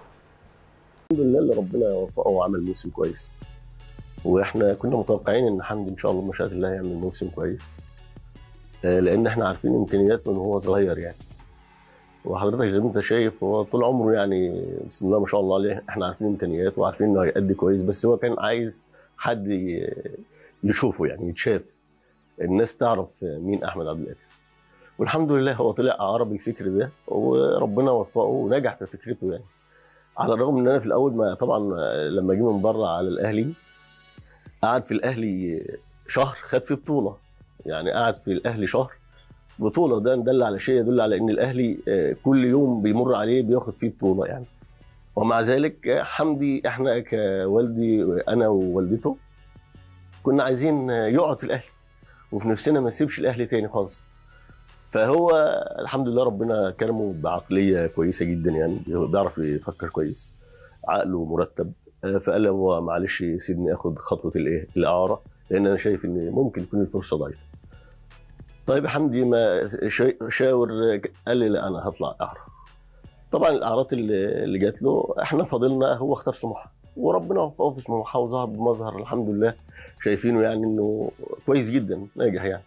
الحمد لله اللي ربنا وفقه وعمل موسم كويس واحنا كنا متوقعين ان حمدي ان شاء الله بمشيئه الله يعمل موسم كويس آه، لان احنا عارفين امكانياته من هو صغير يعني وحضرتك زي ما انت شايف هو طول عمره يعني بسم الله ما شاء الله عليه احنا عارفين امكانياته وعارفين انه هيأدي كويس بس هو كان عايز حد ي- يشوفه يعني يتشاف الناس تعرف مين احمد عبد القادر والحمد لله هو طلع عربي الفكر ده وربنا وفقه ونجح في فكرته يعني على الرغم ان انا في الاول ما طبعا لما جه من بره على الاهلي قعد في الاهلي شهر خد فيه بطوله يعني قعد في الاهلي شهر بطوله ده دل على شيء يدل على ان الاهلي آه، كل يوم بيمر عليه بياخد فيه بطوله يعني ومع ذلك آه، حمدي احنا كوالدي انا ووالدته كنا عايزين آه، يقعد في الاهلي وفي نفسنا ما يسيبش الاهلي تاني خالص فهو الحمد لله ربنا كرمه بعقليه كويسه جدا يعني بيعرف يفكر كويس عقله مرتب آه، فقال لي هو معلش سيبني اخد خطوه الايه الاعاره لان انا شايف ان ممكن تكون الفرصه ضعيفه طيب يا حمدي ما شا- شاور قال لي لا انا هطلع اعرف طبعا الاعراض اللي اللي جات له احنا فضلنا هو اختار سموحه وربنا وفقه في سموحه وظهر بمظهر الحمد لله شايفينه يعني انه كويس جدا ناجح يعني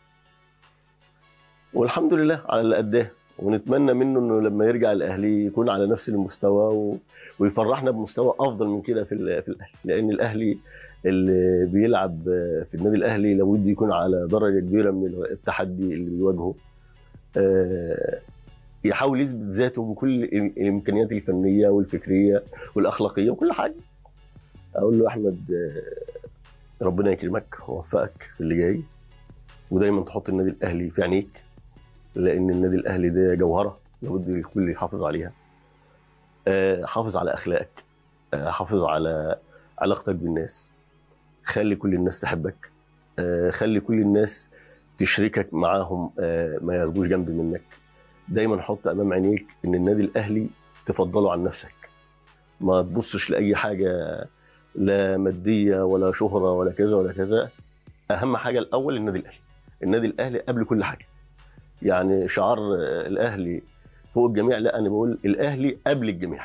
والحمد لله على اللي قداه ونتمنى منه انه لما يرجع الاهلي يكون على نفس المستوى و... ويفرحنا بمستوى افضل من كده في ال- في الاهلي لان الاهلي اللي بيلعب في النادي الاهلي لابد يكون على درجه كبيره من التحدي اللي بيواجهه آه، يحاول يثبت ذاته بكل الإم- الامكانيات الفنيه والفكريه والاخلاقيه وكل حاجه اقول له احمد آه، ربنا يكرمك ويوفقك في اللي جاي ودايما تحط النادي الاهلي في عينيك لان النادي الاهلي ده جوهره لابد الكل يحافظ عليها آه، حافظ على اخلاقك آه، حافظ على علاقتك بالناس خلي كل الناس تحبك آه، خلي كل الناس تشركك معاهم آه، ما ياخدوش جنب منك دايما حط امام عينيك ان النادي الاهلي تفضله عن نفسك ما تبصش لاي حاجه لا ماديه ولا شهره ولا كذا ولا كذا اهم حاجه الاول النادي الاهلي النادي الاهلي قبل كل حاجه يعني شعار آه، الاهلي فوق الجميع لا انا بقول الاهلي قبل الجميع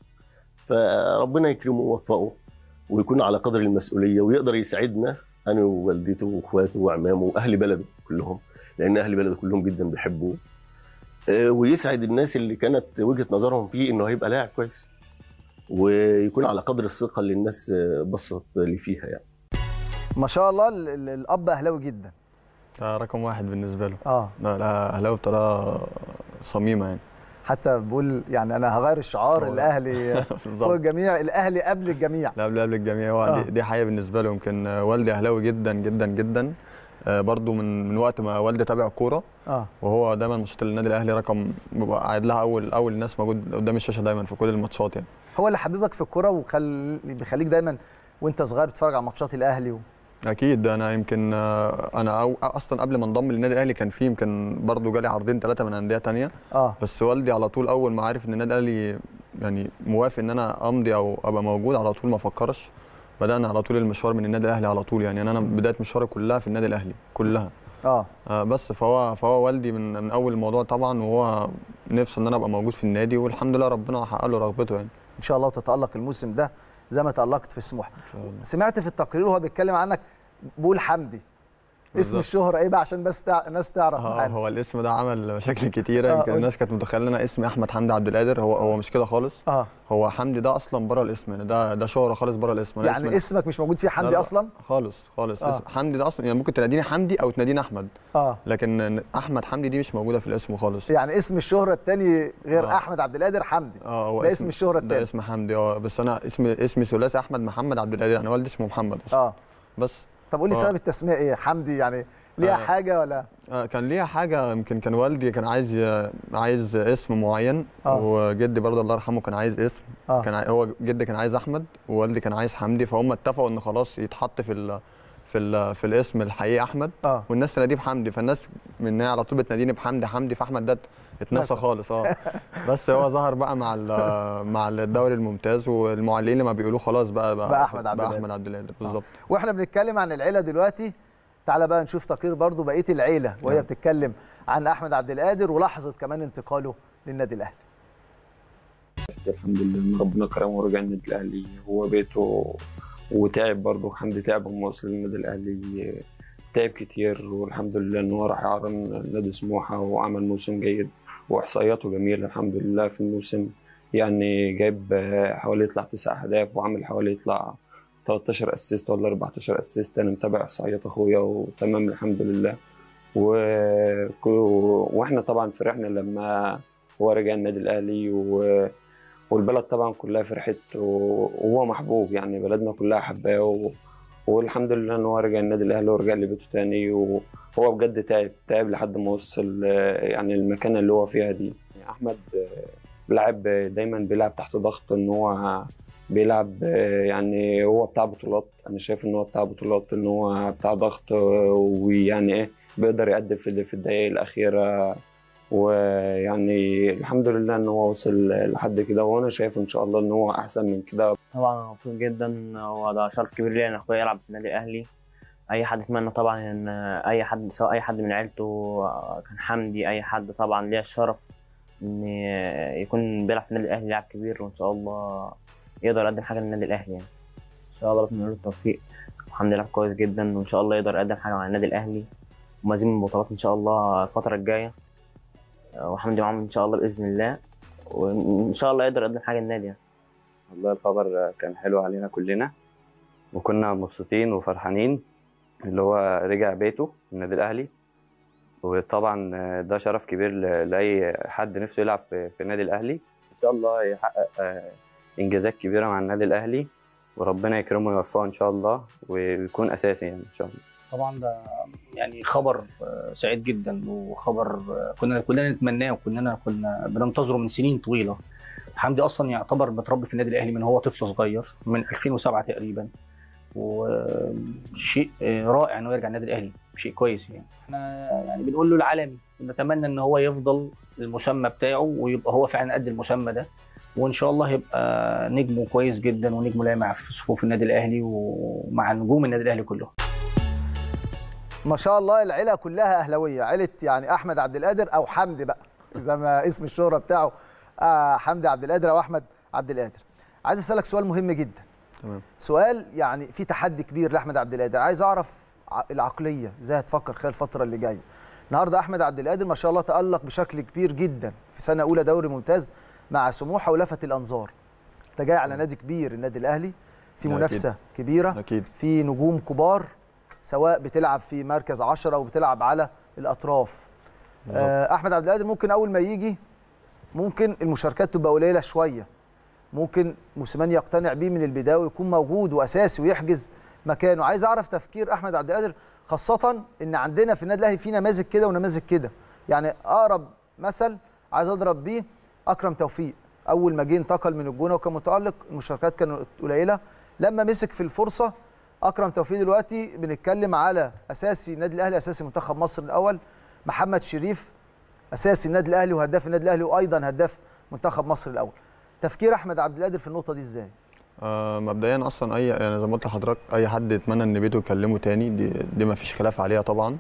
فربنا يكرمه ويوفقه ويكون على قدر المسؤوليه ويقدر يساعدنا انا ووالدته واخواته وعمامه واهل بلده كلهم لان اهل بلده كلهم جدا بيحبوه آه، ويسعد الناس اللي كانت وجهه نظرهم فيه انه هيبقى لاعب كويس ويكون على قدر الثقه اللي الناس آه، بصت لي فيها يعني ما شاء الله ال- ال- الاب اهلاوي جدا ده رقم واحد بالنسبه له اه لا لا اهلاوي بطريقه صميمه يعني حتى بقول يعني انا هغير الشعار هو- الاهلي فوق بالظبط الجميع الاهلي قبل الجميع لا قبل قبل الجميع هو آه. دي, دي حقيقه بالنسبه له يمكن آه، والدي اهلاوي جدا جدا جدا آه، برضو من من وقت ما والدي تابع كوره اه وهو دايما ماتشات النادي الاهلي رقم ببقى قاعد لها اول اول ناس موجود قدام الشاشه دايما في كل الماتشات يعني هو اللي حبيبك في الكوره وخل... بيخليك دايما وانت صغير تتفرج على ماتشات الاهلي و... اكيد انا يمكن آه، انا أو اصلا قبل ما انضم للنادي الاهلي كان في يمكن برضو جالي عرضين ثلاثه من انديه تانية اه بس والدي على طول اول ما عرف ان النادي الاهلي يعني موافق ان انا امضي او ابقى موجود على طول ما فكرش بدانا على طول المشوار من النادي الاهلي على طول يعني انا بدايه مشواري كلها في النادي الاهلي كلها اه آه بس فهو فهو والدي من من اول الموضوع طبعا وهو نفسه ان انا ابقى موجود في النادي والحمد لله ربنا حقق له رغبته يعني ان شاء الله وتتالق الموسم ده زي ما تالقت في سموحه ان شاء الله سمعت في التقرير وهو بيتكلم عنك بقول حمدي اسم بالظبط. الشهره ايه بقى عشان بس تع... الناس تعرف اه معانا هو الاسم ده عمل مشاكل كتيره آه، يمكن قول. الناس كانت متخيله ان انا اسمي احمد حمدي عبد القادر هو هو مش كده خالص اه هو حمدي ده اصلا بره الاسم يعني ده ده شهره خالص بره الاسم أنا يعني اسمي- اسمك مش موجود فيه لا، حمدي لا، اصلا خالص خالص آه. اسم حمدي ده اصلا يعني ممكن تناديني حمدي او تناديني احمد اه لكن احمد حمدي دي مش موجوده في الاسم خالص يعني اسم الشهره الثاني غير آه. احمد عبد القادر حمدي اه هو ده اسم الشهرة ده التاني. اسم حمدي اه بس انا اسمي اسمي ثلاثي احمد محمد عبد القادر انا والدي اسمه محمد اصلا اه بس طب قول لي آه. سبب التسميه ايه حمدي يعني ليها آه. حاجه ولا آه، كان ليها حاجه يمكن كان والدي كان عايز ي- عايز اسم معين آه. وجدي برضه الله يرحمه كان عايز اسم اه كان عاي- هو جدي كان عايز احمد ووالدي كان عايز حمدي فهم اتفقوا ان خلاص يتحط في ال في ال في الاسم الحقيقي احمد اه والناس تناديه بحمدي فالناس من هي على طول بتناديني بحمدي حمدي فاحمد ده اتنسى اتنسى. خالص اه بس هو ظهر بقى مع ال- مع الدوري الممتاز والمعلقين لما بيقولوه خلاص بقى بقى, بقى أحمد عبد بقى القادر. احمد عبد القادر بالظبط واحنا بنتكلم عن العيله دلوقتي تعالى بقى نشوف تقرير برضو بقيه العيله وهي نعم. بتتكلم عن احمد عبد القادر ولحظه كمان انتقاله للنادي الاهلي الحمد لله ان ربنا كرمه ورجع النادي الاهلي هو بيته وتعب برضه حمدي تعب لما وصل للنادي الاهلي تعب كتير والحمد لله ان هو راح يعرن نادي سموحه وعمل موسم جيد واحصائياته جميله الحمد لله في الموسم يعني جايب آه، حوالي يطلع تسع اهداف وعامل حوالي يطلع 13 اسيست ولا 14 اسيست انا متابع احصائيات اخويا وتمام الحمد لله و... واحنا طبعا فرحنا لما هو رجع النادي الاهلي و... والبلد طبعا كلها فرحت و- وهو محبوب يعني بلدنا كلها حباه و... والحمد لله ان هو رجع النادي الاهلي ورجع لبيته تاني وهو بجد تعب تعب لحد ما وصل آه، يعني المكانه اللي هو فيها دي يعني احمد آه، لاعب دايما بيلعب تحت ضغط ان هو بيلعب آه، يعني هو بتاع بطولات انا شايف ان هو بتاع بطولات ان هو بتاع ضغط آه، ويعني ايه بيقدر يأدي في في الدقائق الاخيره ويعني الحمد لله ان هو وصل لحد كده وانا شايف ان شاء الله ان هو احسن من كده طبعا أنا مبسوط جدا هو ده شرف كبير ليا ان اخويا يلعب في النادي الاهلي اي حد يتمنى طبعا ان اي حد سواء اي حد من عيلته كان حمدي اي حد طبعا ليه الشرف ان يكون بيلعب في النادي الاهلي لاعب كبير وان شاء الله يقدر يقدم حاجه للنادي الاهلي يعني ان شاء الله بتمنى له التوفيق وحمدي لعب كويس جدا وان شاء الله يقدر يقدم حاجه مع النادي الاهلي ومزيد من البطولات ان شاء الله الفتره الجايه وحمدي معاهم ان شاء الله باذن الله وان شاء الله يقدر يقدم حاجه للنادي يعني. والله الخبر كان حلو علينا كلنا وكنا مبسوطين وفرحانين اللي هو رجع بيته النادي الاهلي وطبعا ده شرف كبير ل- لاي حد نفسه يلعب في في النادي الاهلي ان شاء الله يحقق آه، انجازات كبيره مع النادي الاهلي وربنا يكرمه ويوفقه ان شاء الله ويكون اساسي يعني ان شاء الله طبعا ده يعني خبر آه، سعيد جدا وخبر آه، كنا كلنا نتمناه وكلنا كنا بننتظره من سنين طويله حمدي اصلا يعتبر متربي في النادي الاهلي من هو طفل صغير من 2007 تقريبا وشيء آه، رائع انه يرجع النادي الاهلي شيء كويس يعني احنا يعني بنقول له العالمي ونتمنى ان هو يفضل المسمى بتاعه ويبقى هو فعلا قد المسمى ده وان شاء الله يبقى نجمه كويس جدا ونجمه لامع في صفوف النادي الاهلي ومع نجوم النادي الاهلي كلهم ما شاء الله العيله كلها اهلاويه عيله يعني احمد عبد القادر او حمدي بقى زي ما اسم الشهره بتاعه آه حمدي عبد القادر او احمد عبد القادر عايز اسالك سؤال مهم جدا تمام سؤال يعني في تحدي كبير لاحمد عبد القادر عايز اعرف ع- العقليه ازاي هتفكر خلال الفتره اللي جايه النهارده احمد عبد القادر ما شاء الله تالق بشكل كبير جدا في سنه اولى دوري ممتاز مع سموحه ولفت الانظار انت جاي على نادي كبير النادي الاهلي في أكيد. منافسه كبيره اكيد في نجوم كبار سواء بتلعب في مركز 10 او بتلعب على الاطراف بالظبط. آه، احمد عبد القادر ممكن اول ما يجي ممكن المشاركات تبقى قليله شويه ممكن موسيماني يقتنع بيه من البدايه ويكون موجود واساسي ويحجز مكانه عايز اعرف تفكير احمد عبد القادر خاصه ان عندنا في النادي الاهلي في نماذج كده ونماذج كده يعني اقرب مثل عايز اضرب بيه اكرم توفيق اول ما جه انتقل من الجونه وكان متالق المشاركات كانت قليله لما مسك في الفرصه اكرم توفيق دلوقتي بنتكلم على اساسي النادي الاهلي اساسي منتخب مصر الاول محمد شريف اساسي النادي الاهلي وهداف النادي الاهلي وايضا هداف منتخب مصر الاول تفكير احمد عبد القادر في النقطه دي ازاي آه مبدئيا اصلا اي يعني زي ما قلت لحضرتك اي حد يتمنى ان بيته يكلمه تاني دي دي ما فيش خلاف عليها طبعا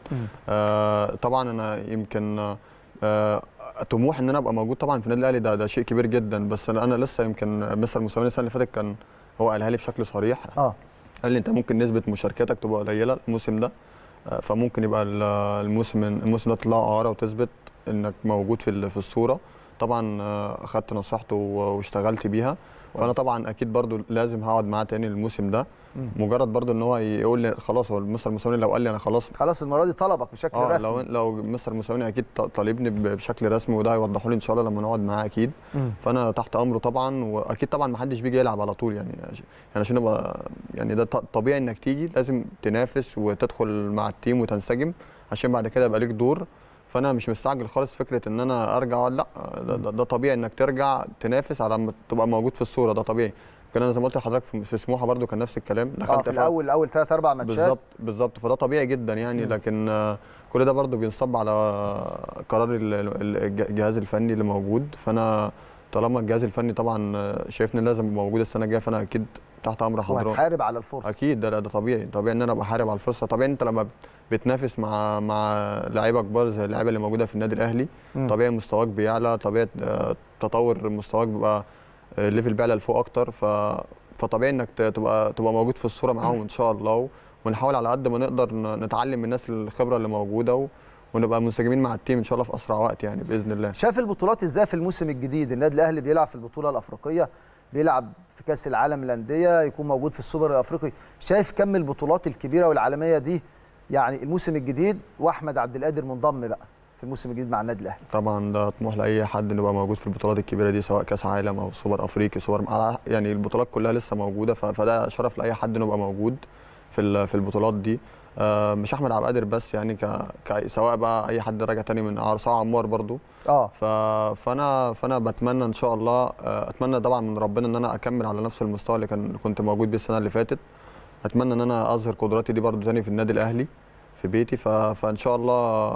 آه طبعا انا يمكن آه طموح ان انا ابقى موجود طبعا في النادي الاهلي ده ده شيء كبير جدا بس انا أنا لسه يمكن مستر موسيماني السنه اللي فاتت كان هو قالها لي بشكل صريح اه قال لي انت ممكن نسبه مشاركاتك تبقى قليله الموسم ده آه، فممكن يبقى ال- الموسم الموسم ده تطلع اعاره وتثبت انك موجود في ال- في الصوره طبعا آه، اخدت نصيحته و- واشتغلت بيها فانا كويس. طبعا اكيد برضو لازم هقعد معاه تاني الموسم ده مم. مجرد برضو ان هو يقول لي خلاص هو مستر موسيماني لو قال لي انا خلاص خلاص المره دي طلبك بشكل اه رسمي لو لو مستر موسيماني اكيد ط- طالبني ب- بشكل رسمي وده هيوضحوا لي ان شاء الله لما نقعد معاه اكيد مم. فانا تحت امره طبعا واكيد طبعا ما حدش بيجي يلعب على طول يعني عش- يعني عشان ابقى يعني ده ط- طبيعي انك تيجي لازم تنافس وتدخل مع التيم وتنسجم عشان بعد كده يبقى ليك دور فانا مش مستعجل خالص فكره ان انا ارجع لا ده, ده, ده طبيعي انك ترجع تنافس على ما تبقى موجود في الصوره ده طبيعي كان انا زي ما قلت لحضرتك في في سموحه برده كان نفس الكلام اه دخلت في الاول اول ثلاث اربع ماتشات بالظبط بالظبط فده طبيعي جدا يعني مم. لكن آه، كل ده برضه بينصب على قرار ال- ال- الج- الجهاز الفني اللي موجود فانا طالما الجهاز الفني طبعا آه، شايفني لازم ابقى موجود السنه الجايه فانا اكيد تحت امر حضرتك وهتحارب على الفرصه اكيد ده ده طبيعي طبيعي ان انا ابقى حارب على الفرصه طبيعي انت لما بتنافس مع مع لعيبه كبار زي اللعيبه اللي موجوده في النادي الاهلي مم. طبيعي مستواك بيعلى طبيعي آه، تطور مستواك بيبقى آه، الليفل بيعلى لفوق اكتر ف فطبيعي انك ت- تبقى تبقى موجود في الصوره معاهم ان شاء الله و- ونحاول على قد ما نقدر ن- نتعلم من الناس الخبره اللي موجوده و... ونبقى منسجمين مع التيم ان شاء الله في اسرع وقت يعني باذن الله شاف البطولات ازاي في الموسم الجديد النادي الاهلي بيلعب في البطوله الافريقيه بيلعب في كاس العالم للانديه يكون موجود في السوبر الافريقي شايف كم البطولات الكبيره والعالميه دي يعني الموسم الجديد واحمد عبد القادر منضم بقى في الموسم الجديد مع النادي الاهلي طبعا ده طموح لاي حد انه يبقى موجود في البطولات الكبيره دي سواء كاس عالم او سوبر افريقي سوبر على- يعني البطولات كلها لسه موجوده ف- فده شرف لاي حد انه يبقى موجود في ال- في البطولات دي آه، مش احمد عبد القادر بس يعني ك... ك... سواء بقى اي حد راجع تاني من اعار سواء عمار برضو اه ف... فانا فانا بتمنى ان شاء الله آه، اتمنى طبعا من ربنا ان انا اكمل على نفس المستوى اللي كان كنت موجود بيه السنه اللي فاتت اتمنى ان انا اظهر قدراتي دي برضو تاني في النادي الاهلي في بيتي ف... فان شاء الله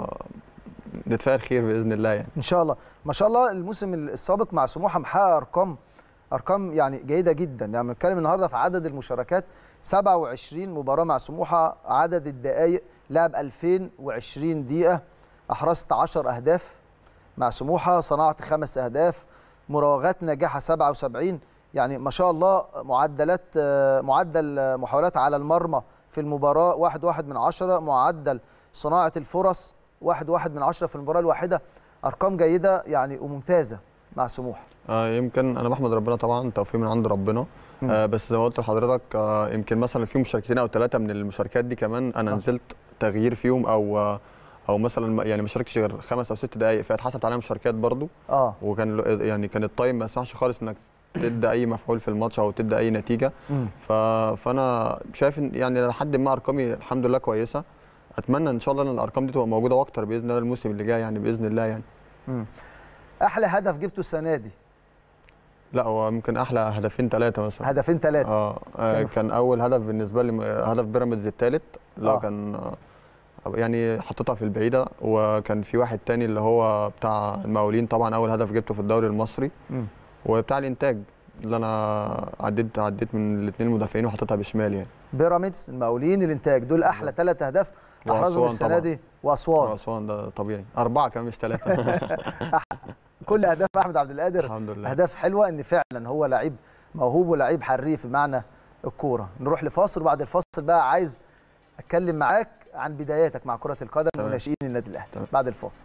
نتفائل خير باذن الله يعني ان شاء الله ما شاء الله الموسم السابق مع سموحه محقق ارقام ارقام يعني جيده جدا يعني بنتكلم النهارده في عدد المشاركات 27 مباراه مع سموحه عدد الدقائق لعب 2020 دقيقه احرزت 10 اهداف مع سموحه صنعت خمس اهداف مراوغات ناجحه 77 يعني ما شاء الله معدلات آه، معدل آه، محاولات على المرمى في المباراه واحد واحد من عشرة معدل صناعه الفرص واحد واحد من عشرة في المباراه الواحده ارقام جيده يعني وممتازه مع سموحه آه يمكن انا بحمد ربنا طبعا توفيق من عند ربنا مم. آه بس زي ما قلت لحضرتك آه يمكن مثلا في مشاركتين او ثلاثه من المشاركات دي كمان انا آه. نزلت تغيير فيهم او آه او مثلا ما- يعني ما شاركتش غير خمس او ست دقائق فاتحسبت عليها مشاركات برضو اه وكان ال- يعني كان التايم ما يسمحش خالص انك تدي اي مفعول في الماتش او تدي اي نتيجه مم. ف... فانا شايف ان يعني لحد ما ارقامي الحمد لله كويسه اتمنى ان شاء الله ان الارقام دي تبقى موجوده واكتر باذن الله الموسم اللي جاي يعني باذن الله يعني مم. احلى هدف جبته السنه دي لا هو ممكن احلى هدفين ثلاثه مثلا هدفين ثلاثه اه آه، كانوا- كان اول هدف بالنسبه لي م- هدف بيراميدز الثالث اللي آه. هو كان آه، يعني حطيتها في البعيده وكان في واحد تاني اللي هو بتاع المقاولين طبعا اول هدف جبته في الدوري المصري مم. وبتاع الانتاج اللي انا عديت عديت من الاثنين المدافعين وحطيتها بشمال يعني بيراميدز المقاولين الانتاج دول احلى ثلاث اهداف احرزهم وأسوان السنه طبعاً. دي واسوان اسوان ده طبيعي اربعه كمان مش ثلاثه كل اهداف احمد عبد القادر الحمد لله اهداف حلوه ان فعلا هو لعيب موهوب ولعيب حريف بمعنى الكوره نروح لفاصل وبعد الفاصل بقى عايز اتكلم معاك عن بداياتك مع كره القدم تمام. وناشئين النادي الاهلي تمام. بعد الفاصل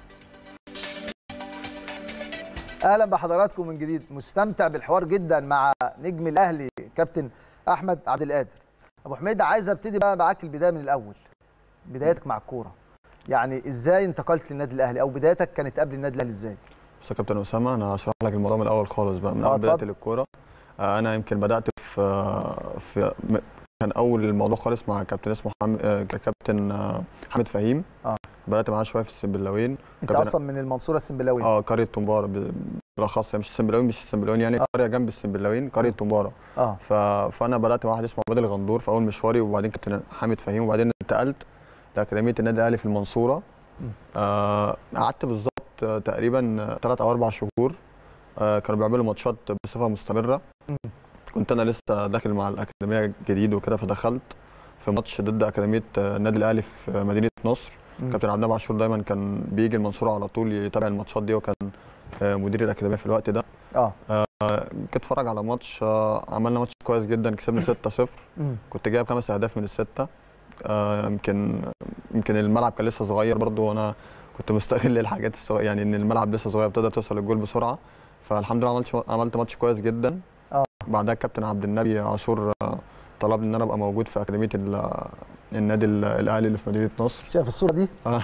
اهلا بحضراتكم من جديد مستمتع بالحوار جدا مع نجم الاهلي كابتن احمد عبد القادر ابو حميد عايز ابتدي بقى معاك البدايه من الاول بدايتك مع الكوره يعني ازاي انتقلت للنادي الاهلي او بدايتك كانت قبل النادي الاهلي ازاي بص يا كابتن اسامه انا هشرح لك الموضوع من الاول خالص بقى من آه، اول بدايه اتفضل. الكوره آه، انا يمكن بدات في آه، في م- كان اول الموضوع خالص مع كابتن اسمه حم... آه، كابتن آه، حامد فهيم آه. بدات معاه شويه في السنبلاوين انت كابتن- اصلا من المنصوره السنبلاويه اه قريه تنباره ب- بالاخص يعني مش السنبلاوين مش السنبلاوين يعني آه. قريه جنب السنبلاوين قريه تنباره اه ف... فانا بدات مع واحد اسمه عباد الغندور في اول مشواري وبعدين كابتن حامد فهيم وبعدين انتقلت لاكاديميه النادي الاهلي في المنصوره م. آه، قعدت بالظبط آه، تقريبا ثلاث او اربع شهور آه، كانوا بيعملوا ماتشات بصفه مستمره م. كنت انا لسه داخل مع الاكاديميه جديد وكده فدخلت في ماتش ضد اكاديميه آه، النادي الاهلي في مدينه نصر م. كابتن عبد النبي عاشور دايما كان بيجي المنصوره على طول يتابع الماتشات دي وكان آه، مدير الاكاديميه في الوقت ده اه جيت اتفرج على ماتش آه، عملنا ماتش كويس جدا كسبنا 6-0 مم. كنت جايب خمس اهداف من السته آه، يمكن يمكن الملعب كان لسه صغير برضو وانا كنت مستغل الحاجات الصغيره يعني ان الملعب لسه صغير بتقدر توصل للجول بسرعه فالحمد لله عملت عملت ماتش كويس جدا اه بعدها الكابتن عبد النبي عاشور آه، طلبني ان انا ابقى موجود في اكاديميه ال- النادي ال- الاهلي اللي في مدينه نصر شايف الصوره دي آه.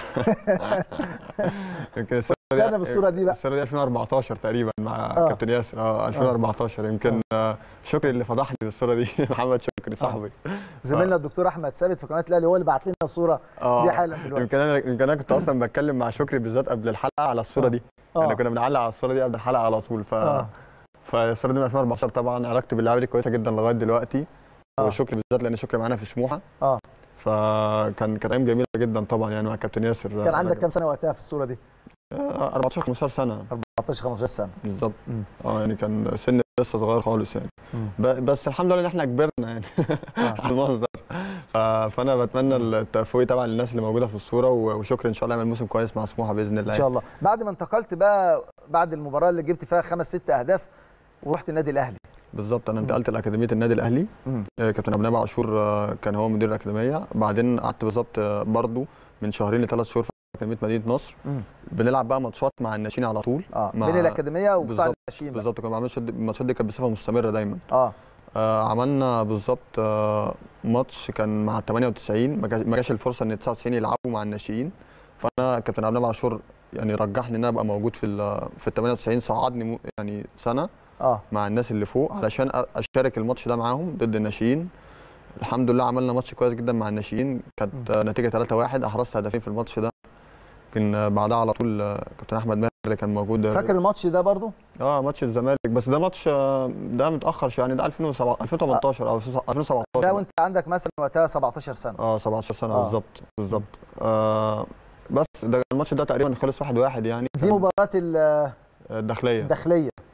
يمكن الصورة دي- انا بالصوره دي بقى الصوره دي 2014 تقريبا مع آه. كابتن ياسر اه 2014 يمكن آه. شكري اللي فضحني بالصوره دي محمد شكري صاحبي زميلنا الدكتور احمد ثابت في قناه الاهلي هو اللي بعت لنا الصوره اه دي حالا دلوقتي يمكن انا يمكن انا كنت اصلا بتكلم مع شكري بالذات قبل الحلقه على الصوره دي يعني اه كنا بنعلق على الصوره دي قبل الحلقه على طول ف اه فالصوره دي من 2014 طبعا علاقتي باللاعب دي كويسه جدا لغايه دلوقتي آه. وشكري بالذات لان شكري معانا في سموحه اه فكان كانت ايام جميله جدا طبعا يعني مع كابتن ياسر كان عندك كام سنه وقتها في الصوره دي آه، 14 15 سنه 14 15 سنه بالظبط مم. اه يعني كان سن لسه صغير خالص يعني مم. ب- بس الحمد لله ان احنا كبرنا يعني آه. على المصدر ف- فانا بتمنى التفويق طبعا للناس اللي موجوده في الصوره و- وشكرا ان شاء الله يعمل موسم كويس مع سموحه باذن الله ان شاء الله بعد ما انتقلت بقى بعد المباراه اللي جبت فيها خمس ست اهداف ورحت النادي الاهلي بالظبط انا انتقلت لاكاديميه النادي الاهلي مم. آه، كابتن ابو نبي عاشور آه، كان هو مدير الاكاديميه بعدين قعدت بالظبط آه، برضو من شهرين لثلاث شهور في اكاديميه مدينه نصر مم. بنلعب بقى ماتشات مع الناشئين على طول اه مع- بين الاكاديميه وبتاع بالظبط، الناشئين بقى. بالظبط كنا بنعمل الماتشات دي كانت بصفه مستمره دايما اه آه عملنا بالظبط آه ماتش كان مع ال 98 ما جاش- ما جاش الفرصه ان ال 99 يلعبوا مع الناشئين فانا كابتن عبد النبي عاشور يعني رجحني ان انا ابقى موجود في ال- في ال 98 صعدني مو- يعني سنه اه مع الناس اللي فوق علشان أ- اشارك الماتش ده معاهم ضد الناشئين الحمد لله عملنا ماتش كويس جدا مع الناشئين كانت آه، نتيجه 3-1 احرزت هدفين في الماتش ده لكن آه، بعدها على طول آه، كابتن احمد ماهر اللي كان موجود آه، فاكر الماتش ده برضو اه ماتش الزمالك بس ده ماتش آه، ده متاخر شويه يعني ده 2007 2018 او 2017 ده وانت عندك مثلا وقتها 17 سنه اه 17 سنه آه. بالظبط بالظبط آه بس ده الماتش ده تقريبا خلص 1-1 يعني دي مباراه ال- الداخليه الداخليه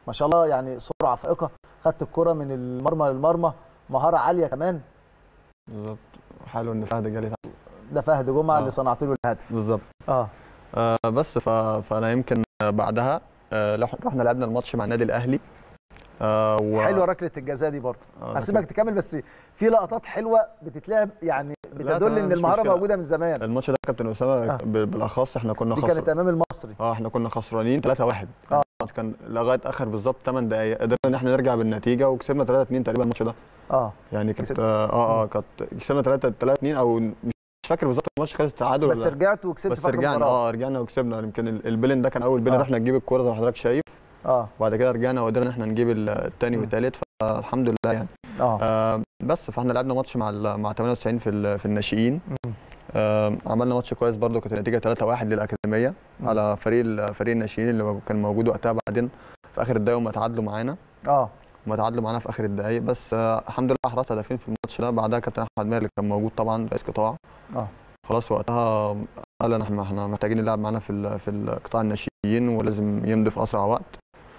ما شاء الله يعني سرعه فائقه خدت الكره من المرمى للمرمى مهاره عاليه كمان بالظبط حلو ان فهد جالي تحت. ده فهد جمعه آه. اللي صنعت له الهدف بالظبط اه آه بس ف... فانا يمكن بعدها آه رح- رحنا لعبنا الماتش مع النادي الاهلي آه و... حلوه ركله الجزاء دي برضه آه، هسيبك تكمل بس في لقطات حلوه بتتلعب يعني بتدل تمام، ان مش المهاره مشكلة. موجوده من زمان الماتش ده كابتن اسامه آه. ب- بالاخص احنا كنا دي خسر كانت امام المصري اه احنا كنا خسرانين 3-1 آه. الماتش كان لغايه اخر بالظبط 8 دقائق قدرنا ان احنا نرجع بالنتيجه وكسبنا 3-2 تقريبا الماتش ده اه يعني كانت كسبت. اه اه, آه كانت كسبنا 3 3 2 او مش فاكر بالظبط الماتش خلص تعادل بس ولا رجعت وكسبت بس في آخر رجعنا المباراة. اه رجعنا وكسبنا يمكن ال- البلن ده كان اول بلن آه. رحنا نجيب الكوره زي ما حضرتك شايف اه وبعد كده رجعنا وقدرنا ان احنا نجيب الثاني مم. والثالث فالحمد لله يعني اه آه بس فاحنا لعبنا ماتش مع ال- مع 98 في ال- في الناشئين مم. آه عملنا ماتش كويس برده كانت النتيجه 3-1 للاكاديميه مم. على فريق ال- فريق الناشئين اللي كان موجود وقتها بعدين في اخر الدقايق هم تعادلوا معانا اه هم تعادلوا معانا في اخر الدقايق بس آه الحمد لله احرزت هدفين في الماتش ده بعدها كابتن احمد ماهر اللي كان موجود طبعا رئيس قطاع اه خلاص وقتها قال انا احنا احنا محتاجين نلعب معانا في ال- في القطاع الناشئين ولازم يمضي في اسرع وقت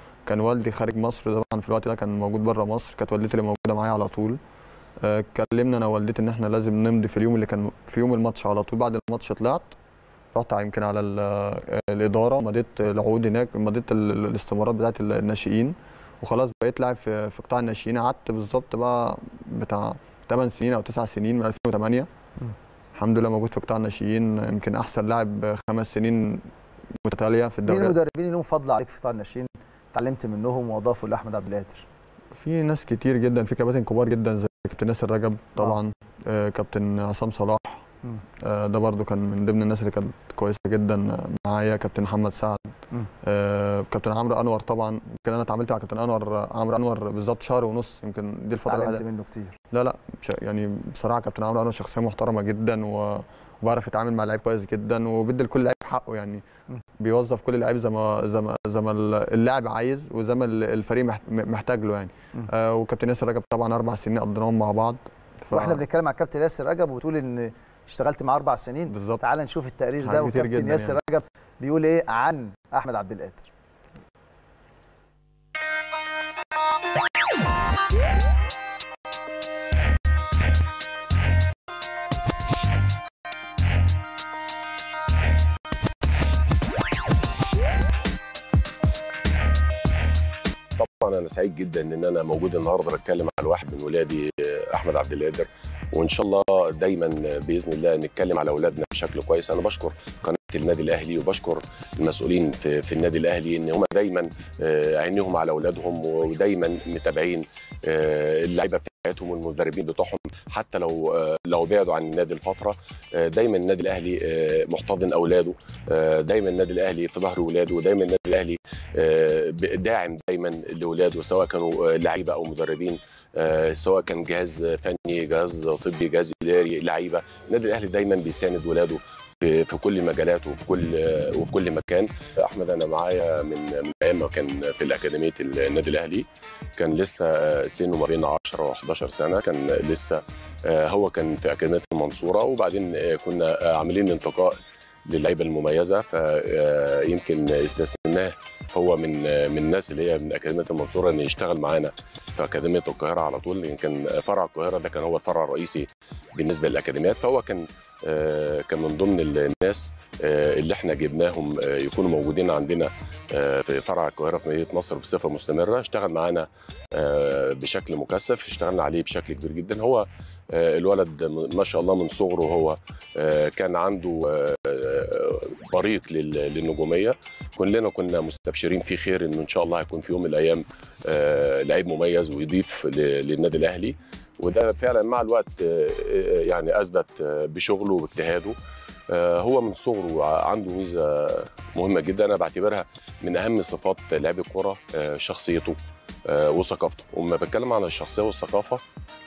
كان والدي خارج مصر طبعا في الوقت ده كان موجود بره مصر كانت والدتي اللي موجوده معايا على طول آه، كلمنا انا ووالدتي ان احنا لازم نمضي في اليوم اللي كان في يوم الماتش على طول بعد الماتش طلعت رحت يمكن على ال- آه، الاداره مضيت العقود هناك مضيت ال- ال- الاستمارات بتاعت الناشئين وخلاص بقيت لاعب في في قطاع الناشئين قعدت بالظبط بقى بتاع 8 سنين او 9 سنين من 2008 مم. الحمد لله موجود في قطاع الناشئين يمكن احسن لاعب خمس سنين متتاليه في مين الدوري المدربين اللي لهم فضل عليك في قطاع الناشئين اتعلمت منهم واضافوا لاحمد عبد القادر في ناس كتير جدا في كباتن كبار جدا زي كابتن ياسر رجب طبعا آه. كابتن عصام صلاح مم. آه ده برضو كان من ضمن الناس اللي كانت كويسه جدا معايا كابتن محمد سعد مم. آه كابتن عمرو انور طبعا يمكن انا اتعاملت مع كابتن انور عمرو انور بالظبط شهر ونص يمكن دي الفتره اتعلمت الوحيده منه كتير لا لا مش- يعني بصراحه كابتن عمرو انور شخصيه محترمه جدا و- وبعرف يتعامل مع اللعيب كويس جدا وبيدي لكل لعيب حقه يعني مم. بيوظف كل لعيب زي ما زي ما زي ما اللاعب عايز وزي ما الفريق محت- محتاج له يعني مم. آه وكابتن ياسر رجب طبعا اربع سنين قضيناهم مع بعض ف... واحنا بنتكلم على الكابتن ياسر رجب وتقول ان اشتغلت معاه اربع سنين بالظبط تعال نشوف التقرير ده حاجات كتير وكابتن جداً ياسر يعني. رجب بيقول ايه عن احمد عبد القادر طبعا انا سعيد جدا ان انا موجود النهارده بتكلم على واحد من ولادي آه، احمد عبد القادر وان شاء الله دايما باذن الله نتكلم على اولادنا بشكل كويس انا بشكر قناه النادي الاهلي وبشكر المسؤولين في, في النادي الاهلي ان هم دايما آه، عينيهم على اولادهم ودايما متابعين آه، اللعيبه بتاعتهم والمدربين بتوعهم حتى لو آه، لو بعدوا عن النادي لفتره آه، دايما النادي الاهلي آه، محتضن اولاده آه، دايما النادي الاهلي في ظهر اولاده ودايما النادي الاهلي آه، داعم دايما لاولاده سواء كانوا آه، لعيبه او مدربين آه، سواء كان جهاز فني جهاز طبي جهاز اداري لعيبه النادي الاهلي دايما بيساند ولاده في في كل المجالات وفي كل آه، وفي كل مكان احمد انا معايا من من ايام ما كان في الاكاديميه النادي الاهلي كان لسه آه، سنه ما بين 10 و11 سنه كان لسه آه، هو كان في اكاديميه المنصوره وبعدين آه، كنا آه، عاملين انتقاء للعيبه المميزه فيمكن استثناه هو من من الناس اللي هي من اكاديميه المنصوره ان يشتغل معانا في اكاديميه القاهره على طول لان كان فرع القاهره ده كان هو الفرع الرئيسي بالنسبه للاكاديميات فهو كان آه، كان من ضمن الناس آه، اللي احنا جبناهم آه، يكونوا موجودين عندنا آه، في فرع القاهره في مدينه نصر بصفه مستمره اشتغل معانا آه، بشكل مكثف اشتغلنا عليه بشكل كبير جدا هو آه، الولد ما شاء الله من صغره هو آه، كان عنده آه، آه، بريق لل- للنجوميه كلنا كنا مستبشرين في خير انه ان شاء الله هيكون في يوم من الايام آه، لعيب مميز ويضيف ل- للنادي الاهلي وده فعلا مع الوقت آه، آه، يعني اثبت آه، بشغله واجتهاده آه، هو من صغره عنده ميزه مهمه جدا انا بعتبرها من اهم صفات لعيب الكره آه، شخصيته آه، وثقافته وما بتكلم عن الشخصيه والثقافه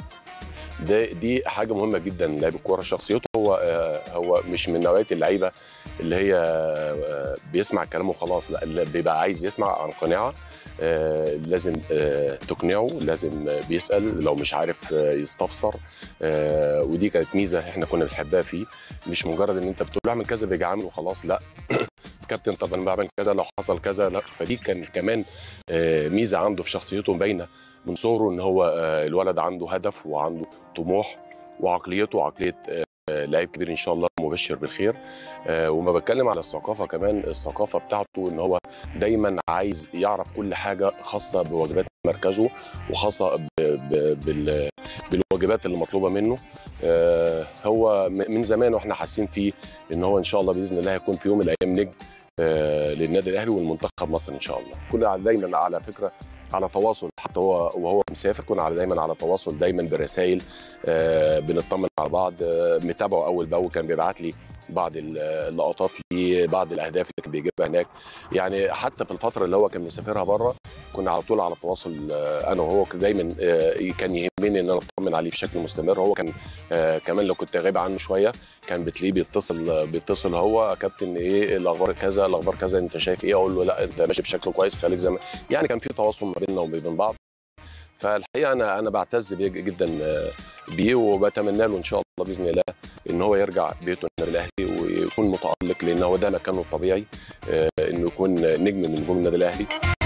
ده دي حاجه مهمه جدا لاعب الكوره شخصيته هو آه، هو مش من نوعيه اللعيبه اللي هي آه، بيسمع الكلام وخلاص لا اللي بيبقى عايز يسمع عن قناعه آه، لازم آه، تقنعه لازم آه، بيسال لو مش عارف آه، يستفسر آه، ودي كانت ميزه احنا كنا بنحبها فيه مش مجرد ان انت بتقول له اعمل كذا بيجي عامل وخلاص لا كابتن طب انا بعمل كذا لو حصل كذا لا فدي كان كمان آه، ميزه عنده في شخصيته باينه من صغره ان هو آه، الولد عنده هدف وعنده طموح وعقليته عقليه آه، لعيب كبير ان شاء الله مبشر بالخير آه، وما بتكلم على الثقافه كمان الثقافه بتاعته ان هو دايما عايز يعرف كل حاجه خاصه بواجبات مركزه وخاصه ب- ب- بال- بالواجبات اللي مطلوبه منه آه، هو م- من زمان واحنا حاسين فيه ان هو ان شاء الله باذن الله هيكون في يوم من الايام نجم آه، للنادي الاهلي والمنتخب مصر ان شاء الله كنا دايما على فكره على تواصل حتى هو وهو مسافر كنا على دايما على تواصل دايما برسائل آه، بنطمن على بعض آه، متابعه اول باول كان بيبعت لي بعض ال- اللقطات ليه بعض الاهداف اللي كان بيجيبها هناك يعني حتى في الفتره اللي هو كان مسافرها بره كنا على طول على تواصل آه، انا وهو كان دايما آه، كان يهمني ان انا اطمن عليه بشكل مستمر هو كان آه، كمان لو كنت غايب عنه شويه كان بتلاقيه بيتصل بيتصل هو كابتن ايه الاخبار كذا الاخبار كذا انت شايف ايه اقول له لا انت ماشي بشكل كويس خليك زي ما يعني كان في تواصل ما بيننا وبين بعض فالحقيقه انا انا بعتز بيه جدا آه، بيه وبتمنى له ان شاء الله باذن الله ان هو يرجع بيته النادي الاهلي ويكون متالق لان هو ده مكانه الطبيعي آه، انه يكون نجم من نجوم النادي الاهلي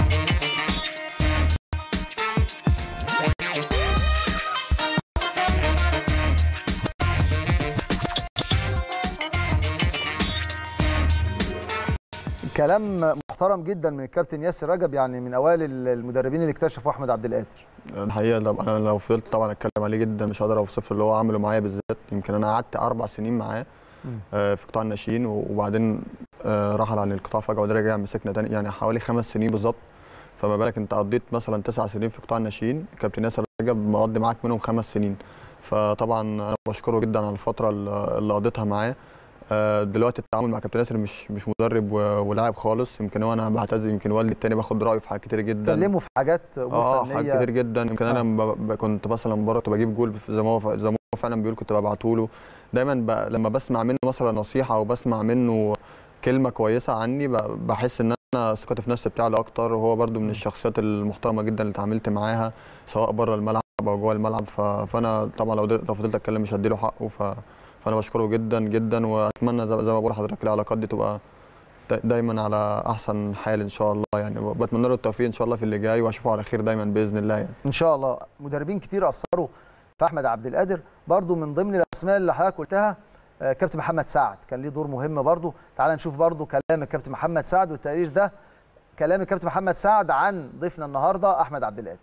كلام محترم جدا من الكابتن ياسر رجب يعني من اوائل المدربين اللي اكتشفوا احمد عبد القادر الحقيقه لو انا لو فضلت طبعا اتكلم عليه جدا مش هقدر اوصف اللي هو عمله معايا بالذات يمكن انا قعدت اربع سنين معاه مم. آه، في قطاع الناشئين وبعدين آه، رحل عن القطاع فجاه وده رجع مسكنا تاني يعني حوالي خمس سنين بالظبط فما بالك انت قضيت مثلا تسع سنين في قطاع الناشئين كابتن ياسر رجب مقضي معاك منهم خمس سنين فطبعا انا بشكره جدا على الفتره اللي اللي قضيتها معاه آه، دلوقتي التعامل مع كابتن ياسر مش مش مدرب و- ولاعب خالص يمكن هو انا بعتز يمكن والدي التاني باخد رايه في حاجات كتير جدا اتكلموا في حاجات امور اه فنيه حاجات كتير جدا يمكن انا ب- ب- كنت مثلا بره كنت بجيب جول زي ما هو زي ما هو فعلا بيقول كنت ببعته له دايما ب... لما بسمع منه مثلا نصيحه او بسمع منه كلمه كويسه عني ب... بحس ان انا ثقتي في نفسي بتعلى اكتر وهو برده من الشخصيات المحترمه جدا اللي اتعاملت معاها سواء بره الملعب او جوه الملعب ف... فانا طبعا لو لو فضلت اتكلم مش هديله حقه ف... فانا بشكره جدا جدا واتمنى زي زي ما بقول لحضرتك العلاقات دي تبقى دا- دايما على احسن حال ان شاء الله يعني بتمنى له التوفيق ان شاء الله في اللي جاي واشوفه على خير دايما باذن الله يعني ان شاء الله مدربين كتير اثروا في احمد عبد القادر برضو من ضمن الاسماء اللي حضرتك قلتها آه، كابتن محمد سعد كان ليه دور مهم برضو تعال نشوف برضو كلام الكابتن محمد سعد والتقرير ده كلام الكابتن محمد سعد عن ضيفنا النهارده احمد عبد القادر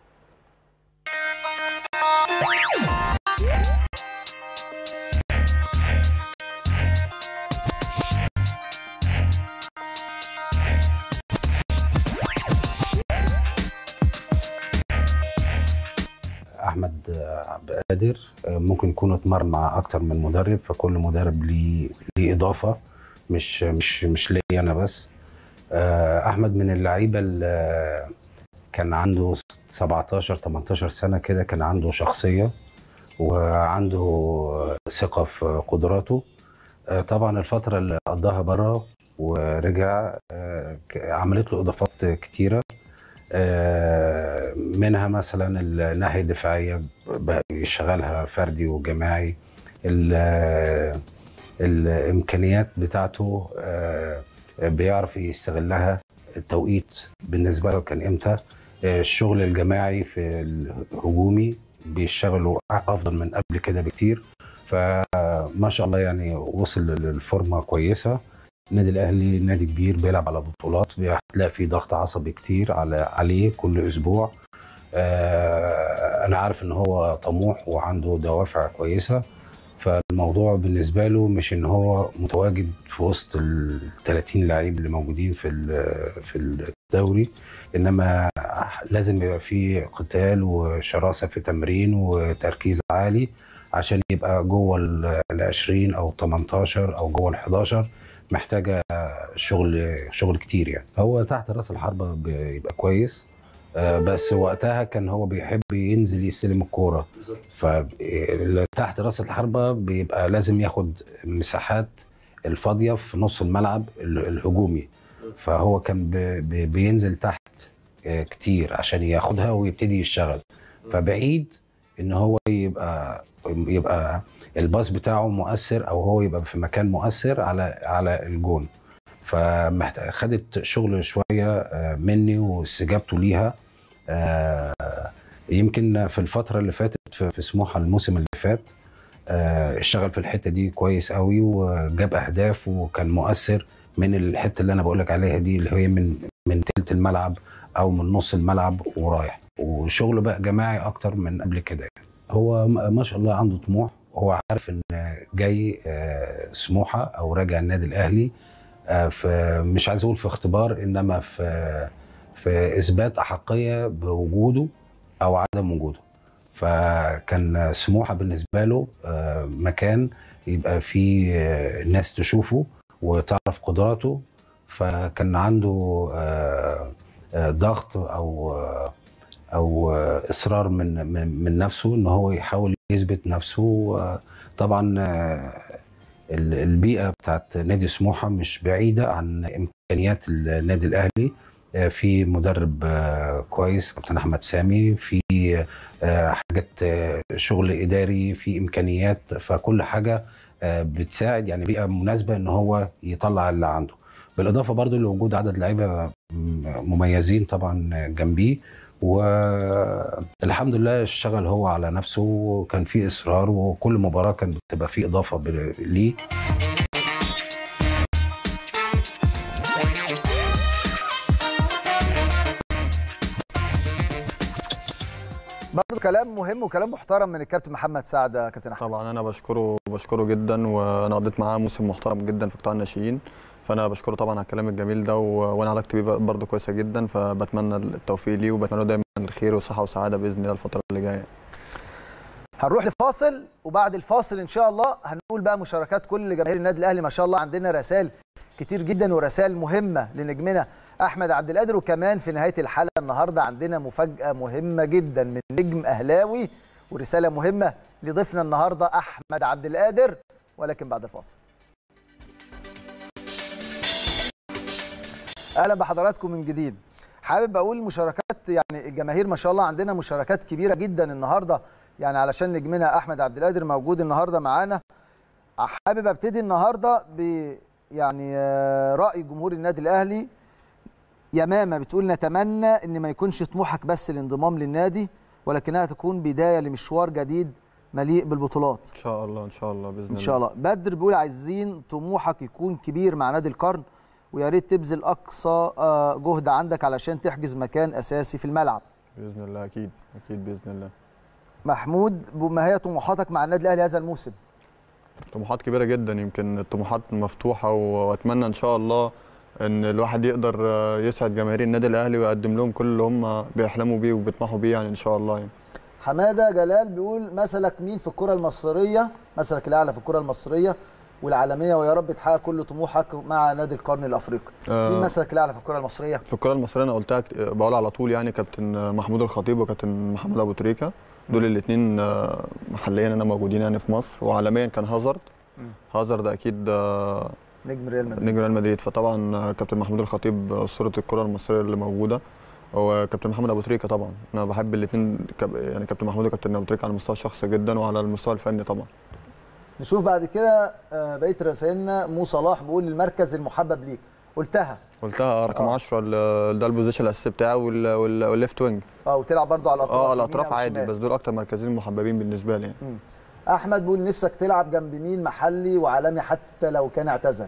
احمد عبد القادر ممكن يكون اتمرن مع اكتر من مدرب فكل مدرب ليه ليه اضافه مش مش مش ليا انا بس آه، احمد من اللعيبه اللي كان عنده 17 18 سنه كده كان عنده شخصيه وعنده ثقه في قدراته آه، طبعا الفتره اللي قضاها بره ورجع آه، ك- عملت له اضافات كتيره آه، منها مثلا الناحيه الدفاعيه بقى يشغلها فردي وجماعي ال- الامكانيات بتاعته آه، بيعرف يستغلها التوقيت بالنسبه له كان امتى آه، الشغل الجماعي في الهجومي بيشتغلوا افضل من قبل كده بكتير فما شاء الله يعني وصل للفورمه كويسه النادي الاهلي نادي كبير بيلعب على بطولات هتلاقي فيه ضغط عصبي كتير على عليه كل اسبوع آه، انا عارف ان هو طموح وعنده دوافع كويسه فالموضوع بالنسبه له مش ان هو متواجد في وسط ال 30 لعيب اللي موجودين في ال- في الدوري انما لازم يبقى فيه قتال وشراسه في تمرين وتركيز عالي عشان يبقى جوه ال 20 او 18 او جوه ال 11 محتاجه شغل شغل كتير يعني هو تحت راس الحربه بيبقى كويس آه، بس وقتها كان هو بيحب ينزل يستلم الكوره فتحت راس الحربه بيبقى لازم ياخد مساحات الفاضيه في نص الملعب ال- الهجومي فهو كان ب- ب- بينزل تحت آه، كتير عشان ياخدها ويبتدي يشتغل فبعيد ان هو يبقى يبقى الباص بتاعه مؤثر او هو يبقى في مكان مؤثر على على الجون فخدت شغل شويه آه، مني واستجابته ليها آه، يمكن في الفتره اللي فاتت في في سموحه الموسم اللي فات آه، اشتغل في الحته دي كويس قوي وجاب اهداف وكان مؤثر من الحته اللي انا بقول لك عليها دي اللي هي من من تلت الملعب او من نص الملعب ورايح وشغل بقى جماعي اكتر من قبل كده يعني. هو م- ما شاء الله عنده طموح هو عارف ان جاي آه، سموحه او راجع النادي الاهلي آه، في مش عايز اقول في اختبار انما في في اثبات احقيه بوجوده او عدم وجوده فكان سموحه بالنسبه له آه، مكان يبقى فيه آه، ناس تشوفه وتعرف قدراته فكان عنده آه، آه، ضغط او آه، او آه، اصرار من من من نفسه ان هو يحاول يثبت نفسه آه، طبعا آه، ال- البيئه بتاعت نادي سموحه مش بعيده عن امكانيات النادي الاهلي آه، في مدرب آه، كويس كابتن احمد سامي في آه، حاجات آه، شغل اداري في امكانيات فكل حاجه آه، بتساعد يعني بيئه مناسبه ان هو يطلع اللي عنده بالاضافه برضو لوجود عدد لعيبه م- مميزين طبعا جنبيه والحمد لله اشتغل هو على نفسه وكان في اصرار وكل مباراه كانت بتبقى في اضافه ب- ليه برضه كلام مهم وكلام محترم من الكابتن محمد سعد يا كابتن احمد طبعا انا بشكره بشكره جدا وانا قضيت معاه موسم محترم جدا في قطاع الناشئين فانا بشكره طبعا على الكلام الجميل ده و... وانا علاقتي بيه برضه كويسه جدا فبتمنى التوفيق ليه وبتمنى له دايما الخير والصحه والسعاده باذن الله الفتره اللي جايه هنروح لفاصل وبعد الفاصل ان شاء الله هنقول بقى مشاركات كل جماهير النادي الاهلي ما شاء الله عندنا رسائل كتير جدا ورسائل مهمه لنجمنا احمد عبد القادر وكمان في نهايه الحلقه النهارده عندنا مفاجاه مهمه جدا من نجم اهلاوي ورساله مهمه لضيفنا النهارده احمد عبد القادر ولكن بعد الفاصل اهلا بحضراتكم من جديد حابب اقول مشاركات يعني الجماهير ما شاء الله عندنا مشاركات كبيره جدا النهارده يعني علشان نجمنا احمد عبد القادر موجود النهارده معانا حابب ابتدي النهارده ب يعني آه، راي جمهور النادي الاهلي يمامه بتقول نتمنى ان ما يكونش طموحك بس الانضمام للنادي ولكنها تكون بدايه لمشوار جديد مليء بالبطولات ان شاء الله ان شاء الله باذن الله ان شاء الله بدر بيقول عايزين طموحك يكون كبير مع نادي القرن ويا ريت تبذل اقصى آه، جهد عندك علشان تحجز مكان اساسي في الملعب باذن الله اكيد اكيد باذن الله محمود ما هي طموحاتك مع النادي الاهلي هذا الموسم طموحات كبيره جدا يمكن الطموحات مفتوحه و- واتمنى ان شاء الله ان الواحد يقدر آه، يسعد جماهير النادي الاهلي ويقدم لهم كل اللي هم بيحلموا بيه وبيطمحوا بيه يعني ان شاء الله يعني. حماده جلال بيقول مثلك مين في الكره المصريه مثلك الاعلى في الكره المصريه والعالميه ويا رب تحقق كل طموحك مع نادي القرن الافريقي آه. مين مثلك الاعلى في الكره المصريه في الكره المصريه انا قلتها كت- بقول على طول يعني كابتن محمود الخطيب وكابتن محمد ابو تريكه دول الاثنين محليا انا موجودين يعني في مصر وعالميا كان هازارد مم. هازارد اكيد آه، نجم ريال مدريد نجم ريال مدريد فطبعا آه، كابتن محمود الخطيب اسطوره الكره المصريه اللي موجوده وكابتن محمد ابو تريكه طبعا انا بحب الاثنين يعني كابتن محمود وكابتن ابو تريكه على المستوى الشخصي جدا وعلى المستوى الفني طبعا نشوف بعد كده آه، بقيه رسائلنا مو صلاح بيقول المركز المحبب ليك قلتها قلتها رقم آه. 10 ال- ده البوزيشن الاساسي بتاعه وال- وال- والليفت وينج اه وتلعب برضو على الاطراف اه يمين الاطراف أو عادي شمال. بس دول اكتر مركزين محببين بالنسبه لي يعني. مم. احمد بيقول نفسك تلعب جنب مين محلي وعالمي حتى لو كان اعتزل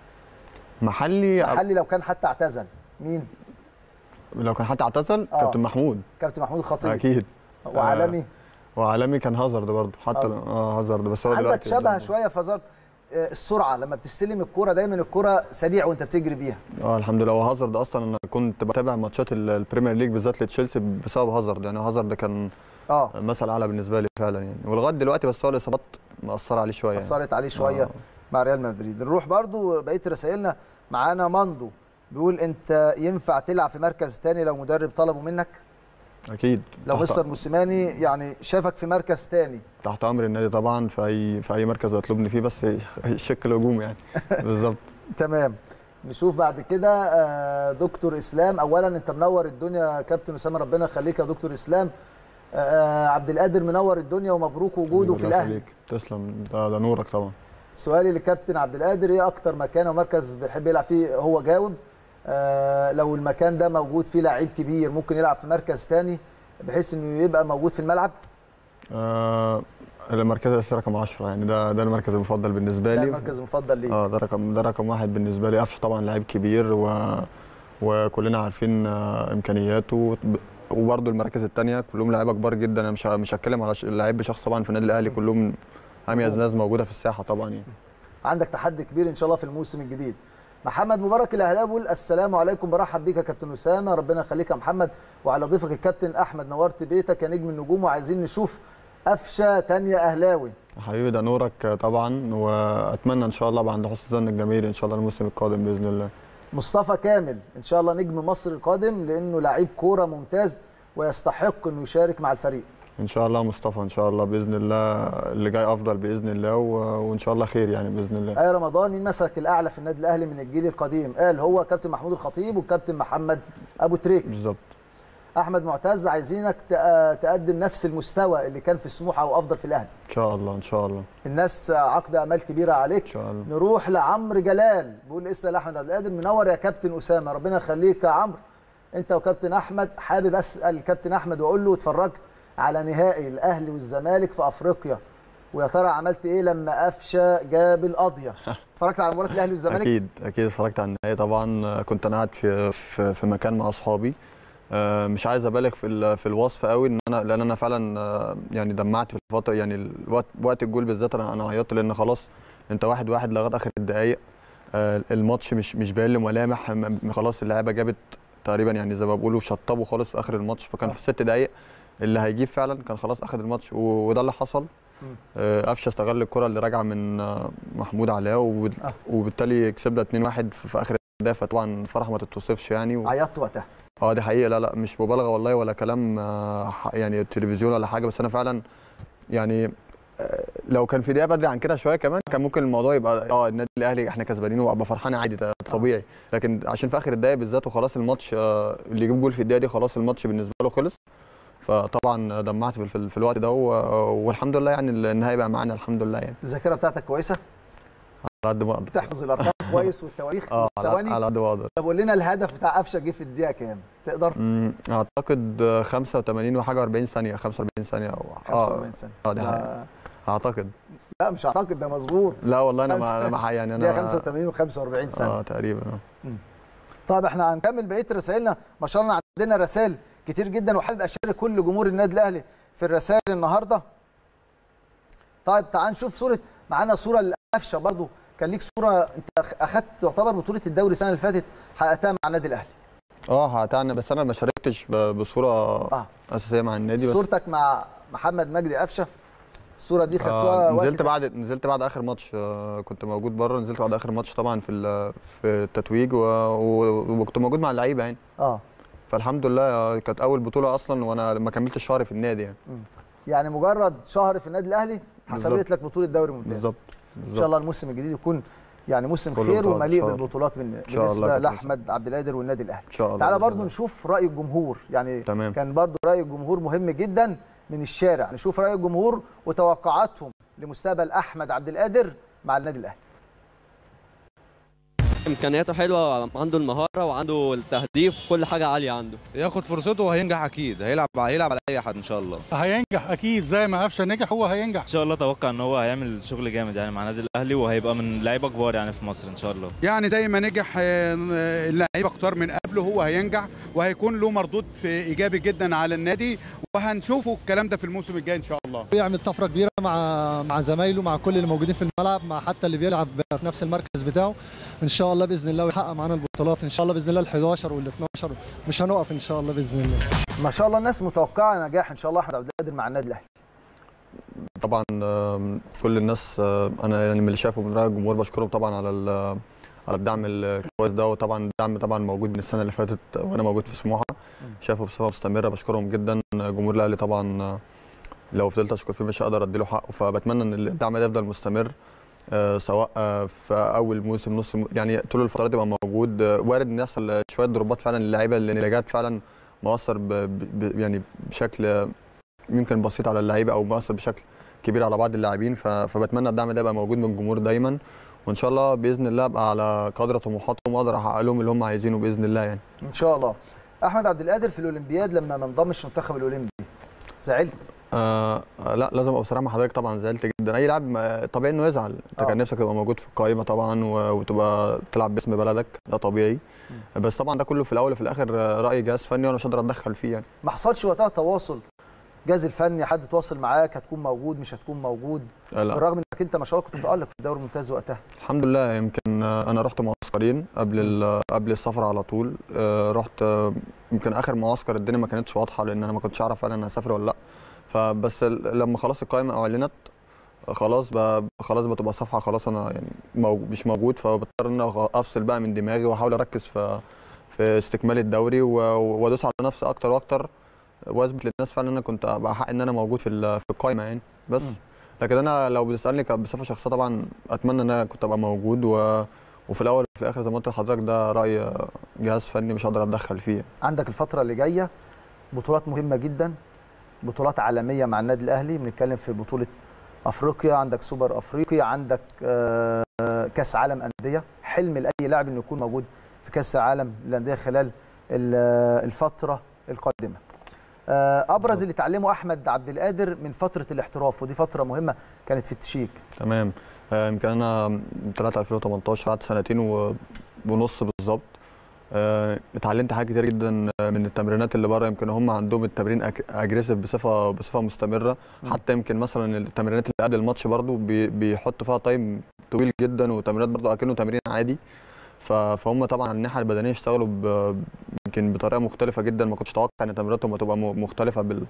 محلي محلي لو كان حتى اعتزل مين لو كان حتى اعتزل آه. كابتن محمود كابتن محمود الخطيب اكيد وعالمي وعالمي كان هازارد برضه حتى هازارد. اه هازارد بس هو عندك دلوقتي شبه شويه فازار آه، السرعه لما بتستلم الكوره دايما الكوره سريع وانت بتجري بيها اه الحمد لله وهازارد اصلا انا كنت بتابع ماتشات ال- البريمير ليج بالذات لتشيلسي بسبب هازارد يعني هازارد كان اه مثل اعلى بالنسبه لي فعلا يعني ولغايه دلوقتي بس هو الاصابات مأثره عليه شويه يعني. اثرت عليه شويه آه. مع ريال مدريد نروح برضو بقيه رسائلنا معانا ماندو بيقول انت ينفع تلعب في مركز تاني لو مدرب طلبه منك اكيد لو تحت- مستر موسيماني يعني شافك في مركز تاني تحت امر النادي طبعا في اي في اي مركز يطلبني فيه بس الشق الهجومي يعني بالظبط تمام نشوف بعد كده آه، دكتور اسلام اولا انت منور الدنيا يا كابتن اسامه ربنا يخليك يا دكتور اسلام آه، عبد القادر منور الدنيا ومبروك وجوده في ربنا الاهلي يخليك. تسلم ده, ده نورك طبعا سؤالي لكابتن عبد القادر ايه اكتر مكان او مركز بيحب يلعب فيه هو جاوب آه لو المكان ده موجود فيه لعيب كبير ممكن يلعب في مركز تاني بحيث انه يبقى موجود في الملعب آه المركز الاساسي رقم 10 يعني ده ده المركز المفضل بالنسبه ده لي المركز المفضل ليه اه ده رقم ده رقم واحد بالنسبه لي قفشه طبعا لعيب كبير و وكلنا عارفين آه، امكانياته وبرده المراكز الثانيه كلهم لعيبه كبار جدا انا مش ه- مش هتكلم على ش- لعيب بشخص طبعا في النادي الاهلي كلهم اميز ناس موجوده في الساحه طبعا يعني عندك تحدي كبير ان شاء الله في الموسم الجديد محمد مبارك الاهلاوي بيقول السلام عليكم برحب بيك يا كابتن اسامه ربنا يخليك يا محمد وعلى ضيفك الكابتن احمد نورت بيتك يا نجم النجوم وعايزين نشوف قفشه تانية اهلاوي حبيبي ده نورك آه، طبعا واتمنى ان شاء الله بعد حسن ظن الجماهير ان شاء الله الموسم القادم باذن الله مصطفى كامل ان شاء الله نجم مصر القادم لانه لعيب كوره ممتاز ويستحق انه يشارك مع الفريق ان شاء الله مصطفى ان شاء الله باذن الله اللي جاي افضل باذن الله و... وان شاء الله خير يعني باذن الله اي رمضان مين مسك الاعلى في النادي الاهلي من الجيل القديم قال هو كابتن محمود الخطيب والكابتن محمد ابو تريك بالظبط احمد معتز عايزينك تق- تقدم نفس المستوى اللي كان في سموحه او افضل في الاهلي ان شاء الله ان شاء الله الناس عقد امال كبيره عليك ان شاء الله نروح لعمرو جلال بيقول اسال احمد عبد القادر منور يا كابتن اسامه ربنا يخليك يا عمرو انت وكابتن احمد حابب اسال كابتن احمد واقول له اتفرجت على نهائي الاهلي والزمالك في افريقيا ويا ترى عملت ايه لما قفشه جاب القضيه اتفرجت على مباراه الاهلي والزمالك اكيد اكيد اتفرجت على النهائي طبعا آه، كنت انا قاعد في في, في مكان مع اصحابي آه، مش عايز ابالغ في ال- في الوصف قوي ان انا لان انا فعلا آه، يعني دمعت في الفتره يعني الوقت وقت الجول بالذات انا انا عيطت لان خلاص انت واحد واحد لغايه اخر الدقائق آه، الماتش مش مش باين له ملامح م- م- خلاص اللعيبه جابت تقريبا يعني زي ما بيقولوا شطبوا خالص في اخر الماتش فكان في الست دقائق اللي هيجيب فعلا كان خلاص اخد الماتش و- وده اللي حصل آه، قفشه استغل الكره اللي راجعه من آه، محمود علاء وب- وبالتالي كسبنا 2-1 في في اخر الدقيقه فطبعا فرحه ما تتوصفش يعني و... عيطت وقتها اه دي حقيقه لا لا مش مبالغه والله ولا كلام آه، ح- يعني تلفزيون ولا حاجه بس انا فعلا يعني آه، لو كان في دقيقه بدري عن كده شويه كمان كان ممكن الموضوع يبقى اه النادي الاهلي احنا كسبانين وابقى فرحان عادي ده طبيعي لكن عشان في اخر الدقايق بالذات وخلاص الماتش آه، اللي يجيب جول في الدقيقه دي خلاص الماتش بالنسبه له خلص فطبعا دمعت في, في, في الوقت ده و- والحمد لله يعني النهائي بقى معانا الحمد لله يعني الذاكره بتاعتك كويسه على قد ما اقدر بتحفظ الارقام كويس والتواريخ اه على والثواني على قد ما اقدر طب قول لنا الهدف بتاع قفشه جه في الدقيقه كام تقدر مم، اعتقد آه، 85 وحاجه 40 ثانيه 45 ثانيه او 45 ثانيه اه دي لا. حقيقة. اعتقد لا مش اعتقد ده مظبوط لا والله انا ما انا ما يعني دقيقه انا 85 و45 ثانيه اه تقريبا اه طيب احنا هنكمل بقيه رسائلنا ما شاء الله عندنا رسائل كتير جدا وحابب اشارك كل جمهور النادي الاهلي في الرسائل النهارده طيب تعال نشوف صوره معانا صوره لقفشه برضو كان ليك صوره انت اخدت تعتبر بطوله الدوري السنه اللي فاتت حققتها مع النادي الاهلي اه هتعني بس انا ما شاركتش ب- بصوره اه اساسيه مع النادي بس صورتك مع محمد مجدي قفشه الصوره دي خدتوها آه وقت نزلت بس. بعد نزلت بعد اخر ماتش آه كنت موجود بره نزلت بعد اخر ماتش طبعا في ال- في التتويج و- و- وكنت موجود مع اللعيبه يعني اه فالحمد لله آه، كانت اول بطوله اصلا وانا ما كملتش شهر في النادي يعني يعني مجرد شهر في النادي الاهلي حسبت بالظبط. لك بطوله دوري ممتاز بالظبط ان شاء الله الموسم الجديد يكون يعني موسم كله خير بطولات ومليء إن شاء الله. بالبطولات من إن شاء الله بالنسبه كابتن لاحمد عبد القادر والنادي الاهلي ان شاء الله تعالى بإذن برضو الله. نشوف راي الجمهور يعني تمام. كان برضو راي الجمهور مهم جدا من الشارع نشوف راي الجمهور وتوقعاتهم لمستقبل احمد عبد القادر مع النادي الاهلي امكانياته حلوه عنده المهاره وعنده التهديف كل حاجه عاليه عنده ياخد فرصته وهينجح اكيد هيلعب هيلعب على اي حد ان شاء الله هينجح اكيد زي ما قفشه نجح هو هينجح ان شاء الله اتوقع ان هو هيعمل شغل جامد يعني مع النادي الاهلي وهيبقى من لعيبه كبار يعني في مصر ان شاء الله يعني زي ما نجح آه، اللعيبه كتار من قبله هو هينجح وهيكون له مردود في ايجابي جدا على النادي وهنشوفه الكلام ده في الموسم الجاي ان شاء الله بيعمل طفره كبيره مع مع زمايله مع كل اللي موجودين في الملعب مع حتى اللي بيلعب في نفس المركز بتاعه ان شاء الله باذن الله ويحقق معانا البطولات ان شاء الله باذن الله ال 11 وال 12 مش هنقف ان شاء الله باذن الله ما شاء الله الناس متوقعه نجاح ان شاء الله احمد عبد القادر مع النادي الاهلي طبعا آم، كل الناس آه، انا يعني من اللي شافه من راي الجمهور بشكرهم طبعا على ال- على الدعم الكويس ده وطبعا الدعم طبعا موجود من السنه اللي فاتت وانا موجود في سموحه شافه بصفه مستمره بشكرهم جدا جمهور الاهلي طبعا آه، لو فضلت اشكر فيه مش هقدر اديله حقه فبتمنى ان الدعم ده يفضل مستمر آه، سواء آه، في اول موسم نص مو- يعني طول الفترات يبقى موجود آه، وارد ان يحصل آه، شويه ضربات فعلا للعيبه لان اللي جات فعلا مؤثر ب ب يعني بشكل آه، يمكن بسيط على اللعيبه او مؤثر بشكل كبير على بعض اللاعبين ف- فبتمنى الدعم ده يبقى موجود من الجمهور دايما وان شاء الله باذن الله ابقى على قدر طموحاتهم واقدر احقق لهم اللي هم عايزينه باذن الله يعني ان شاء الله احمد عبد القادر في الاولمبياد لما ما انضمش المنتخب الاولمبي زعلت آه آه، لا لازم ابقى بصراحه مع حضرتك طبعا زعلت جدا اي لاعب ما- طبيعي انه يزعل انت آه. كان نفسك تبقى موجود في القائمه طبعا و- وتبقى تلعب باسم بلدك ده طبيعي بس طبعا ده كله في الاول وفي الاخر آه، راي جهاز فني وانا مش هقدر اتدخل فيه يعني ما حصلش وقتها تواصل الجهاز الفني حد تواصل معاك هتكون موجود مش هتكون موجود لا لا. بالرغم انك انت ما شاء الله كنت متالق في الدوري الممتاز وقتها الحمد لله يمكن آه، انا رحت معسكرين قبل ال- قبل السفر على طول آه، رحت آه، يمكن اخر معسكر الدنيا ما كانتش واضحه لان انا ما كنتش اعرف هل انا هسافر ولا لا فبس ال- لما خلاص القائمه اعلنت آه، خلاص بقى خلاص بتبقى صفحه خلاص انا يعني مو- مش موجود فبضطر ان أنا افصل بقى من دماغي واحاول اركز في في استكمال الدوري و- وادوس على نفسي اكتر واكتر واثبت للناس فعلا ان انا كنت ابقى حق ان انا موجود في ال- في القائمه يعني بس لكن انا لو بتسالني ك- بصفه شخصيه طبعا اتمنى ان انا كنت ابقى موجود و... وفي الاول وفي الاخر زي ما قلت لحضرتك ده راي جهاز فني مش هقدر اتدخل فيه عندك الفتره اللي جايه بطولات مهمه جدا بطولات عالميه مع النادي الاهلي بنتكلم في بطوله افريقيا عندك سوبر افريقيا عندك آه، آه، كاس عالم انديه حلم لاي لاعب انه يكون موجود في كاس العالم للانديه خلال ال- آه، الفتره القادمه آه، ابرز اللي اتعلمه احمد عبد القادر من فتره الاحتراف ودي فتره مهمه كانت في التشيك تمام آه، يمكن انا طلعت 2018 قعدت سنتين و- ونص بالظبط آه، اتعلمت حاجات كتير جدا آه، من التمرينات اللي بره يمكن هم عندهم التمرين اجريسيف بصفه بصفه مستمره حتى يمكن مثلا التمرينات اللي قبل الماتش برضو بي- بيحطوا فيها تايم طويل جدا وتمرينات برضو اكنه تمرين عادي ف- فهم طبعا على الناحيه البدنيه اشتغلوا ب- يمكن بطريقه مختلفه جدا ما كنتش اتوقع ان تمريناتهم هتبقى م- مختلفه بال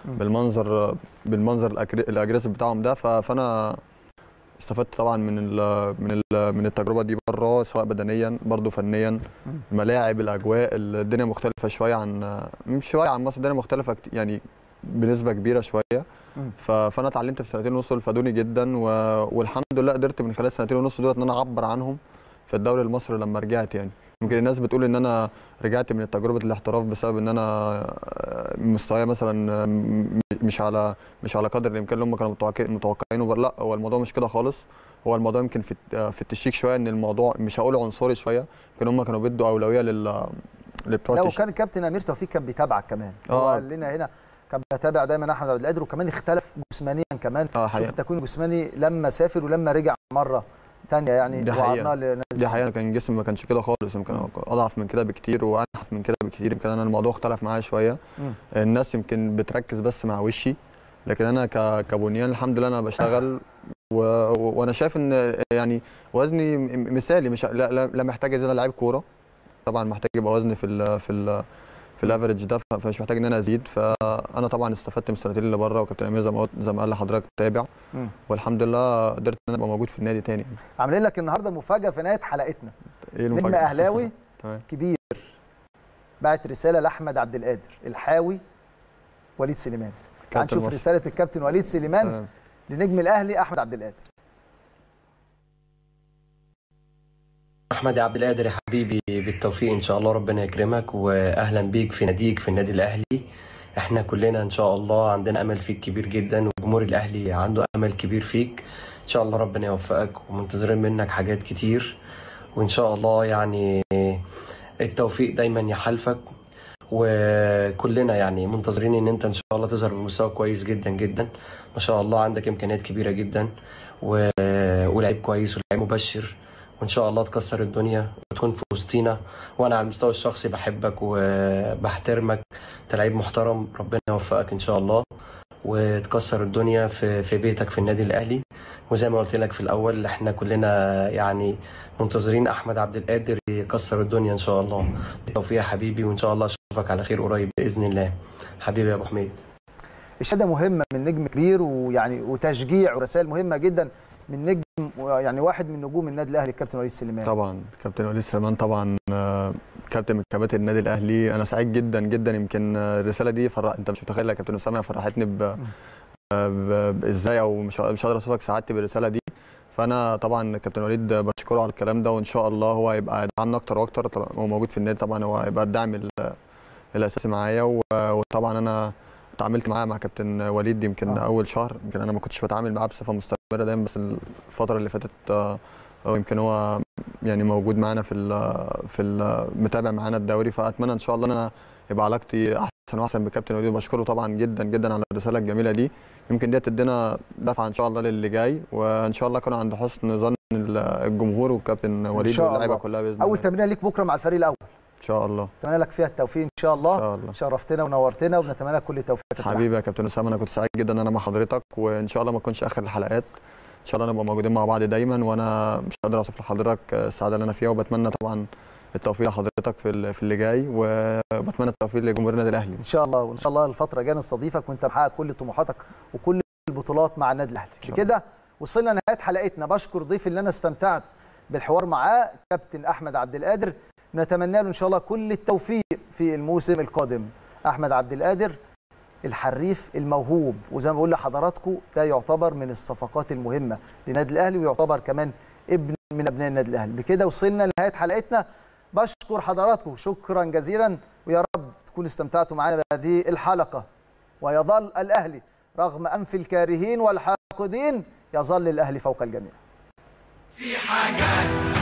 بالمنظر بالمنظر الأجري- الاجريسيف بتاعهم ده ف- فانا استفدت طبعا من ال من ال من التجربه دي بره سواء بدنيا برضو فنيا الملاعب الاجواء الدنيا مختلفه شويه عن مش شويه عن مصر الدنيا مختلفه كت- يعني بنسبه كبيره شويه ف- فانا اتعلمت في سنتين ونص دول فادوني جدا و... والحمد لله قدرت من خلال السنتين ونص دول ان انا اعبر عنهم في الدوري المصري لما رجعت يعني يمكن الناس بتقول ان انا رجعت من تجربه الاحتراف بسبب ان انا آه، مستواي مثلا م- مش على مش على قدر الامكان اللي هم كانوا متوقع- متوقعينه بر- لا هو الموضوع مش كده خالص هو الموضوع يمكن في الت- في التشيك شويه ان الموضوع مش هقول عنصري شويه يمكن هم كانوا بيدوا اولويه لل لبتوع لا التشيك وكان الكابتن امير توفيق كان بيتابعك كمان هو آه. قال لنا هنا كان بيتابع دايما احمد عبد القادر وكمان اختلف جسمانيا كمان اه شوف حقيقة. التكوين الجسماني لما سافر ولما رجع مره ثانيه يعني دي وعرضناه حقيقة لنادي دي حقيقة كان جسمي ما كانش كده خالص يمكن أضعف من كده بكتير وأنحف من كده بكتير يمكن أنا الموضوع اختلف معايا شوية مم. الناس يمكن بتركز بس مع وشي لكن أنا ك- كبنيان الحمد لله أنا بشتغل و... و... وأنا شايف إن يعني وزني م- مثالي مش لا, لا, لا محتاج زي لعيب كورة طبعا محتاج يبقى وزني في ال... في ال... في الافريج ده ف- فمش محتاج ان انا ازيد فانا طبعا استفدت من السنتين اللي بره وكابتن امير زي ما قلت- زي ما قال لحضرتك تابع مم. والحمد لله قدرت ان انا ابقى موجود في النادي تاني يعني. عاملين لك النهارده مفاجاه في نهايه حلقتنا ايه نجم المفاجأة؟ اهلاوي تمام كبير بعت رساله لاحمد عبد القادر الحاوي وليد سليمان تعال كابتن نشوف مصر. رساله الكابتن وليد سليمان تمام. لنجم الاهلي احمد عبد القادر احمد عبد القادر يا حبيبي بالتوفيق ان شاء الله ربنا يكرمك واهلا بيك في ناديك في النادي الاهلي احنا كلنا ان شاء الله عندنا امل فيك كبير جدا وجمهور الاهلي عنده امل كبير فيك ان شاء الله ربنا يوفقك ومنتظرين منك حاجات كتير وان شاء الله يعني التوفيق دايما يحالفك وكلنا يعني منتظرين ان انت ان شاء الله تظهر بمستوى كويس جدا جدا ما شاء الله عندك امكانيات كبيره جدا و... ولعيب كويس ولعيب مبشر وان شاء الله تكسر الدنيا وتكون في وسطينا وانا على المستوى الشخصي بحبك وبحترمك انت لعيب محترم ربنا يوفقك ان شاء الله وتكسر الدنيا في في بيتك في النادي الاهلي وزي ما قلت لك في الاول احنا كلنا يعني منتظرين احمد عبد القادر يكسر الدنيا ان شاء الله بالتوفيق يا حبيبي وان شاء الله اشوفك على خير قريب باذن الله حبيبي يا ابو حميد اشاده مهمه من نجم كبير ويعني وتشجيع ورسائل مهمه جدا من نجم يعني واحد من نجوم النادي الاهلي الكابتن وليد سليمان طبعا كابتن وليد سليمان طبعا آه، كابتن من كباتن النادي الاهلي انا سعيد جدا جدا يمكن آه، الرساله دي فرق انت مش متخيل يا كابتن اسامه فرحتني ب... آه، ب... ب- ازاي او مش مش قادر اوصفك سعادتي بالرساله دي فانا طبعا كابتن وليد بشكره على الكلام ده وان شاء الله هو هيبقى يدعمنا اكتر واكتر طبعاً هو موجود في النادي طبعا هو هيبقى الدعم ال- الاساسي معايا و- وطبعا انا اتعاملت معاه مع كابتن وليد يمكن آه. اول شهر يمكن انا ما كنتش بتعامل معاه بصفه مستمره دايما بس الفتره اللي فاتت آه، هو يمكن هو يعني موجود معانا في ال في ال متابع معانا الدوري فاتمنى ان شاء الله ان انا يبقى علاقتي احسن واحسن بكابتن وليد وبشكره طبعا جدا جدا على الرساله الجميله دي يمكن دي تدينا دفعه ان شاء الله للي جاي وان شاء الله كانوا عند حسن ظن ال- الجمهور وكابتن وليد شاء واللعيبه الله. كلها باذن اول الله تمرينه ليك بكره مع الفريق الاول ان شاء الله اتمنى لك فيها التوفيق ان شاء الله, إن شاء الله. شرفتنا ونورتنا وبنتمنى لك كل التوفيق يا كابتن حبيبي يا كابتن اسامه انا كنت سعيد جدا ان انا مع حضرتك وان شاء الله ما تكونش اخر الحلقات ان شاء الله نبقى موجودين مع بعض دايما وانا مش قادر اوصف لحضرتك السعاده اللي انا فيها وبتمنى طبعا التوفيق لحضرتك في ال- في اللي جاي وبتمنى التوفيق لجمهور النادي الاهلي ان شاء الله وان شاء الله الفتره الجايه نستضيفك وانت محقق كل طموحاتك وكل البطولات مع النادي الاهلي بكده وصلنا نهايه حلقتنا بشكر ضيفي اللي انا استمتعت بالحوار معاه كابتن احمد عبد القادر نتمنى له ان شاء الله كل التوفيق في الموسم القادم احمد عبد القادر الحريف الموهوب وزي ما بقول لحضراتكم ده يعتبر من الصفقات المهمه للنادي الاهلي ويعتبر كمان ابن من ابناء النادي الاهلي بكده وصلنا لنهايه حلقتنا بشكر حضراتكم شكرا جزيلا ويا رب تكونوا استمتعتوا معنا بهذه الحلقه ويظل الاهلي رغم انف الكارهين والحاقدين يظل الاهلي فوق الجميع في حاجات